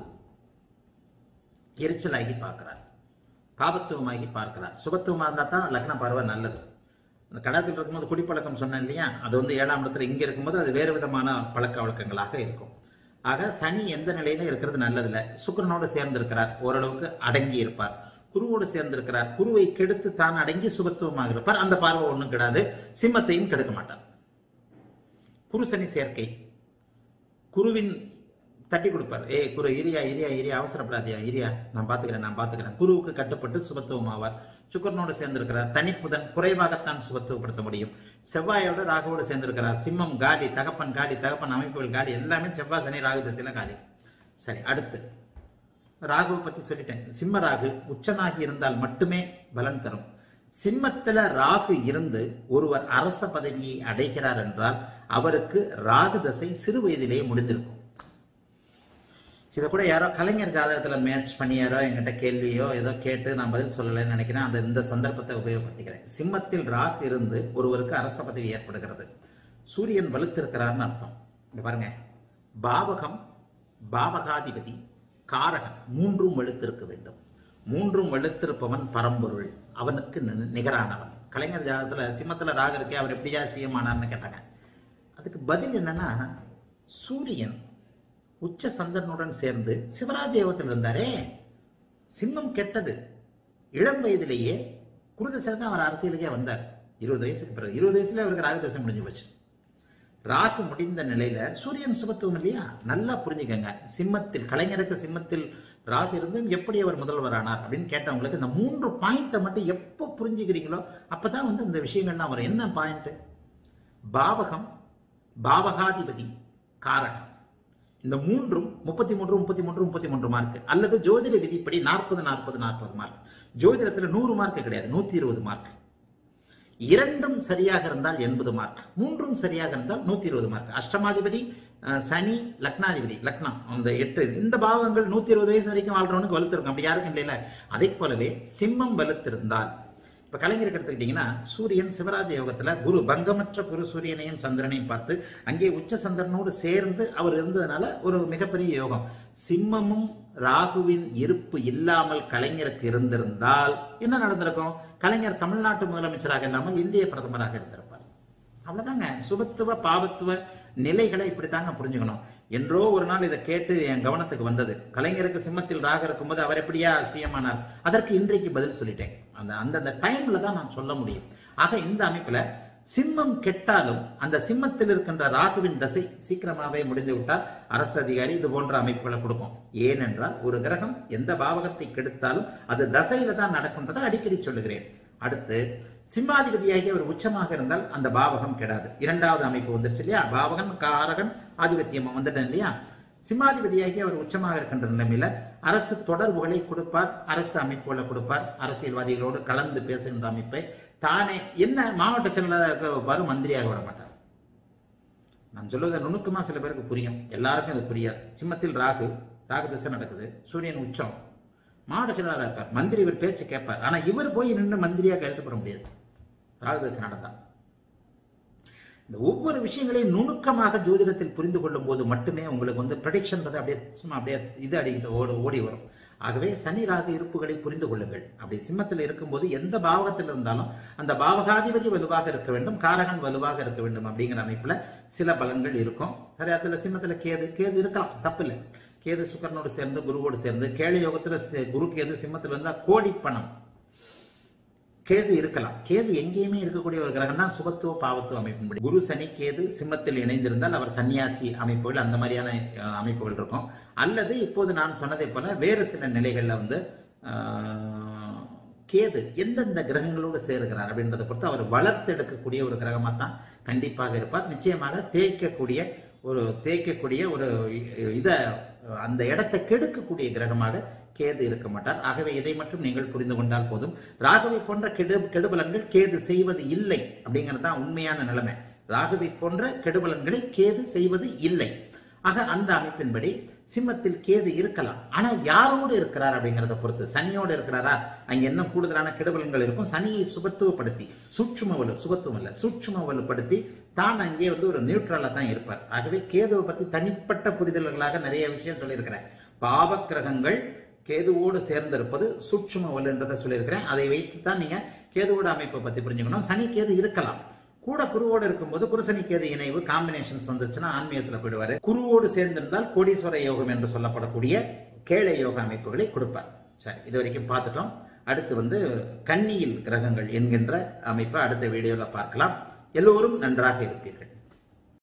எரிச்சலாகி பார்க்கிறார் பாபத்துவமாகி பார்க்கிறார் சுபத்துவமா இருந்தா தான் லக்ன பார்வை நல்லது அந்த கடத்தில் இருக்கும்போது குடிப்பழக்கம் சொன்னேன் இல்லையா அது வந்து ஏழாம் இடத்துல இங்க இருக்கும்போது அது வேறு விதமான பழக்க வழக்கங்களாக இருக்கும் ஆக சனி எந்த நிலையில இருக்கிறது நல்லதில்ல சுக்கிரனோடு சேர்ந்து இருக்கிறார் ஓரளவுக்கு அடங்கி இருப்பார் குருவோடு சேர்ந்திருக்கிறார் குருவை கெடுத்து தான் அடங்கி சுபத்துவமாக இருப்பார் அந்த பார்வை ஒண்ணும் கெடாது சிம்மத்தையும் கெடுக்க மாட்டார் குரு சனி சேர்க்கை குருவின் தட்டி கொடுப்பார் ஏய் குரு இரியா இரியா இரியா அவசரப்படாதியா இரியா நான் பாத்துக்கிறேன் நான் பாத்துக்கிறேன் குருவுக்கு கட்டுப்பட்டு சுபத்துவம் ஆவார் சுக்கரனோடு சேர்ந்திருக்கிறார் தனிப்புதன் குறைவாகத்தான் சுபத்துவப்படுத்த முடியும் செவ்வாயோட ராகுவோடு சேர்ந்திருக்கிறார் சிம்மம் காலி தகப்பன் காலி தகப்பன் அமைப்புகள் காலி எல்லாமே செவ்வாய் சனி ராகு திசையில காலி சரி அடுத்து ராகுவை பத்தி சொல்லிட்டேன் சிம்ம ராகு உச்சனாகி இருந்தால் மட்டுமே பலன் தரும் சிம்மத்துல ராகு இருந்து ஒருவர் அரச பதவியை அடைகிறார் என்றால் அவருக்கு ராகு தசை சிறு வயதிலேயே முடிந்திருக்கும் இதை கூட யாரோ கலைஞர் ஜாதகத்துல மேட்ச் பண்ணி யாரோ என்கிட்ட கேள்வியோ ஏதோ கேட்டு நான் பதில் சொல்லலைன்னு நினைக்கிறேன் அந்த இந்த சந்தர்ப்பத்தை உபயோகப்படுத்திக்கிறேன் சிம்மத்தில் ராகு இருந்து ஒருவருக்கு அரச பதவி ஏற்படுகிறது சூரியன் வலுத்திருக்கிறார்னு அர்த்தம் இந்த பாருங்க பாவகம் பாவகாதிபதி காரகன் மூன்றும் வலுத்திருக்க வேண்டும் மூன்றும் வலுத்திருப்பவன் பரம்பொருள் அவனுக்கு நி- நிகரானவன் கலைஞர் ஜாதகத்துல சிம்மத்துல ராகு இருக்கே அவர் எப்படியா சிஎம் ஆனார்னு கேட்டாங்க அதுக்கு பதில் என்னன்னா சூரியன் உச்ச சந்திரனுடன் சேர்ந்து சிவராஜயோகத்தில் இருந்தாரே சிம்மம் கெட்டது இளம் வயதிலேயே குருதசை தான் அவர் அரசியலுக்கே வந்தார் இருபது வயசுக்கு பிறகு இருபது வயசுல அவருக்கு ராகுதசை முடிஞ்சு போச்சு ராகு முடிந்த நிலையில சூரியன் சுபத்துவம் இல்லையா நல்லா புரிஞ்சுக்கங்க சிம்மத்தில் கலைஞருக்கு சிம்மத்தில் ராகு இருந்தும் எப்படி அவர் முதல்வர் ஆனார் அப்படின்னு கேட்டவங்களுக்கு இந்த மூன்று பாயிண்ட்டை மட்டும் எப்போ புரிஞ்சுக்கிறீங்களோ அப்பதான் வந்து இந்த விஷயங்கள்லாம் வரும் என்ன பாயிண்ட் பாவகம் பாவகாதிபதி காரகம் இந்த மூன்றும் முப்பத்தி மூன்று முப்பத்தி மூன்று முப்பத்தி மூன்று மார்க் அல்லது ஜோதிட விதிப்படி நாற்பது நாற்பது நாற்பது மார்க் ஜோதிடத்துல நூறு மார்க் கிடையாது நூத்தி இருபது மார்க் இரண்டும் சரியாக இருந்தால் எண்பது மார்க் மூன்றும் சரியாக இருந்தால் நூத்தி இருபது மார்க் அஷ்டமாதிபதி அஹ், சனி லக்னாதிபதி லக்னம் அந்த எட்டு இந்த பாவங்கள் நூத்தி இருபது வயசு வரைக்கும் வாழ்றவனுக்கு வலுத்திருக்கும் அப்படி யாருக்கும் இல்லைல்ல அதை போலவே சிம்மம் வலுத்திருந்தால் இப்ப கலைஞருக்கு எடுத்துக்கிட்டீங்கன்னா சூரியன் சிவராஜ யோகத்துல குரு பங்கமற்ற குரு சூரியனையும் சந்திரனையும் பார்த்து அங்கே உச்ச சந்திரனோடு சேர்ந்து அவர் இருந்ததுனால ஒரு மிகப்பெரிய யோகம் சிம்மமும் ராகுவின் இருப்பு இல்லாமல் கலைஞருக்கு இருந்திருந்தால் என்ன நடந்திருக்கும் கலைஞர் தமிழ்நாட்டு முதலமைச்சராக இல்லாமல் இந்திய பிரதமராக இருந்திருப்பார் அவ்வளவுதாங்க சுபத்துவ பாவத்துவ நிலைகளை இப்படித்தாங்க புரிஞ்சுக்கணும் என்றோ ஒரு நாள் இதை கேட்டு என் கவனத்துக்கு வந்தது கலைஞருக்கு சிம்மத்தில் ராக இருக்கும்போது அவர் எப்படியா சிஎம் ஆனார் அதற்கு இன்றைக்கு பதில் சொல்லிட்டேன் அந்த அந்தந்த டைம்ல தான் நான் சொல்ல முடியும் ஆக இந்த அமைப்புல சிம்மம் கெட்டாலும் அந்த சிம்மத்தில் இருக்கின்ற ராகுவின் தசை சீக்கிரமாவே முடிந்து விட்டால் அரசு அதிகாரி இது போன்ற அமைப்புகளை கொடுக்கும் ஏனென்றால் ஒரு கிரகம் எந்த பாவகத்தை கெடுத்தாலும் அது தசையில தான் நடக்கின்றதை அடிக்கடி சொல்லுகிறேன் அடுத்து சிம்மாதிபதியாகி அவர் உச்சமாக இருந்தால் அந்த பாவகம் கெடாது இரண்டாவது அமைப்பு வந்துருச்சு இல்லையா பாவகன் காரகன் ஆதிபத்தியம் வந்துட்டேன் இல்லையா சிம்மாதிபதியாகி அவர் உச்சமாக இருக்கின்ற நிலைமையில அரசு தொடர்புகளை கொடுப்பார் அரசு அமைப்புகளை கொடுப்பார் அரசியல்வாதிகளோடு கலந்து பேசுகின்ற அமைப்பை தானே என்ன மாவட்ட செயலாளராக இருக்க வைப்பாரு மந்திரியாக விட மாட்டார் நான் சொல்லுவதை நுணுக்கமா சில பேருக்கு புரியும் எல்லாருக்கும் இது புரியாது சிம்மத்தில் ராகு ராகு திசை நடக்குது சூரியன் உச்சம் மாவட்ட செயலாளராக இருப்பார் மந்திரி இவர் பேச்சு கேட்பார் ஆனா இவர் போய் நின்று மந்திரியாக கையெழுத்து போட முடியாது ராகு திசை நடந்தா இந்த ஒவ்வொரு விஷயங்களையும் நுணுக்கமாக ஜோதிடத்தில் புரிந்து கொள்ளும் போது மட்டுமே உங்களுக்கு வந்து ப்ரடிக்ஷன்றது அப்படியே சும்மா அப்படியே இது அடிக்கிட்டு ஓடி ஓடி வரும் ஆகவே சனி ராகு இருப்புகளை புரிந்து கொள்ளுங்கள் அப்படி சிம்மத்தில் இருக்கும்போது எந்த பாவகத்தில் இருந்தாலும் அந்த பாவகாதிபதி வலுவாக இருக்க வேண்டும் காரகன் வலுவாக இருக்க வேண்டும் அப்படிங்கிற அமைப்புல சில பலன்கள் இருக்கும் சரி அதுல சிம்மத்துல கேது கேது இருக்கலாம் தப்பு இல்லை கேது சுக்கரனோடு சேர்ந்து குருவோடு சேர்ந்து கேளு யோகத்துல சே- குரு கேது சிம்மத்தில் இருந்தா கோடி பணம் கேது இருக்கலாம் கேது எங்கேயுமே இருக்கக்கூடிய ஒரு கிரகம் தான் சுபத்துவ பாவத்துவ அமைப்பின்படி குரு சனி கேது சிம்மத்தில் இணைந்திருந்தால் அவர் சன்னியாசி அமைப்புகள் அந்த மாதிரியான அஹ், அமைப்புகள் இருக்கும் அல்லது இப்போது நான் சொன்னதை போல வேறு சில நிலைகள்ல வந்து ஆஹ், கேது எந்தெந்த கிரகங்களோடு சேருகிறார் அப்படின்றத பொறுத்து அவர் வளர்த்தெடுக்கக்கூடிய ஒரு கிரகமாக தான் கண்டிப்பாக இருப்பார் நிச்சயமாக தேய்க்கக்கூடிய ஒரு தேய்க்கக்கூடிய ஒரு இதை அந்த இடத்தை கெடுக்கக்கூடிய கிரகமாக கேது இருக்க மாட்டார் ஆகவே இதை மட்டும் நீங்கள் புரிந்து கொண்டால் போதும் ராகுவை போன்ற கெடு கெடுபலன்கள் கேது செய்வது இல்லை அப்படிங்கிறது தான் உண்மையான நிலைமை ராகுவை போன்ற கெடுபலன்களை கேது செய்வது இல்லை ஆக அந்த அமைப்பின்படி சிம்மத்தில் கேது இருக்கலாம் ஆனா யாரோடு இருக்கிறார் அப்படிங்கறத பொறுத்து சனியோடு இருக்கிறாரா அங்க என்ன கூடுதலான கெடுபலன்கள் இருக்கும் சனியை சுபத்துவப்படுத்தி சூட்சும வலு சுபத்துவம் இல்ல சூட்சும வலுப்படுத்தி தான் அங்கே வந்து ஒரு நியூட்ரலா தான் இருப்பார் ஆகவே கேதுவை பத்தி தனிப்பட்ட புரிதல்களாக நிறைய விஷயம் சொல்லியிருக்கிறேன் பாவ கிரகங்கள் கேதுவோடு சேர்ந்திருப்பது சூட்சும வலுன்றதை சொல்லியிருக்கிறேன் அதை வைத்து தான் நீங்க கேதுவோட அமைப்பை பத்தி புரிஞ்சுக்கணும் சனி கேது இருக்கலாம் கூட குருவோடு இருக்கும்போது குருசனி கேது இணைவு காம்பினேஷன்ஸ் வந்துச்சுன்னா ஆன்மீகத்துல போயிடுவாரு குருவோடு சேர்ந்திருந்தால் கோடீஸ்வர யோகம் என்று சொல்லப்படக்கூடிய கேளை யோக அமைப்புகளை கொடுப்பார் சரி இது வரைக்கும் பார்த்துட்டோம் அடுத்து வந்து கன்னியில் கிரகங்கள் என்கின்ற அமைப்பை அடுத்த வீடியோல பார்க்கலாம் எல்லோரும் நன்றாக இருப்பீர்கள்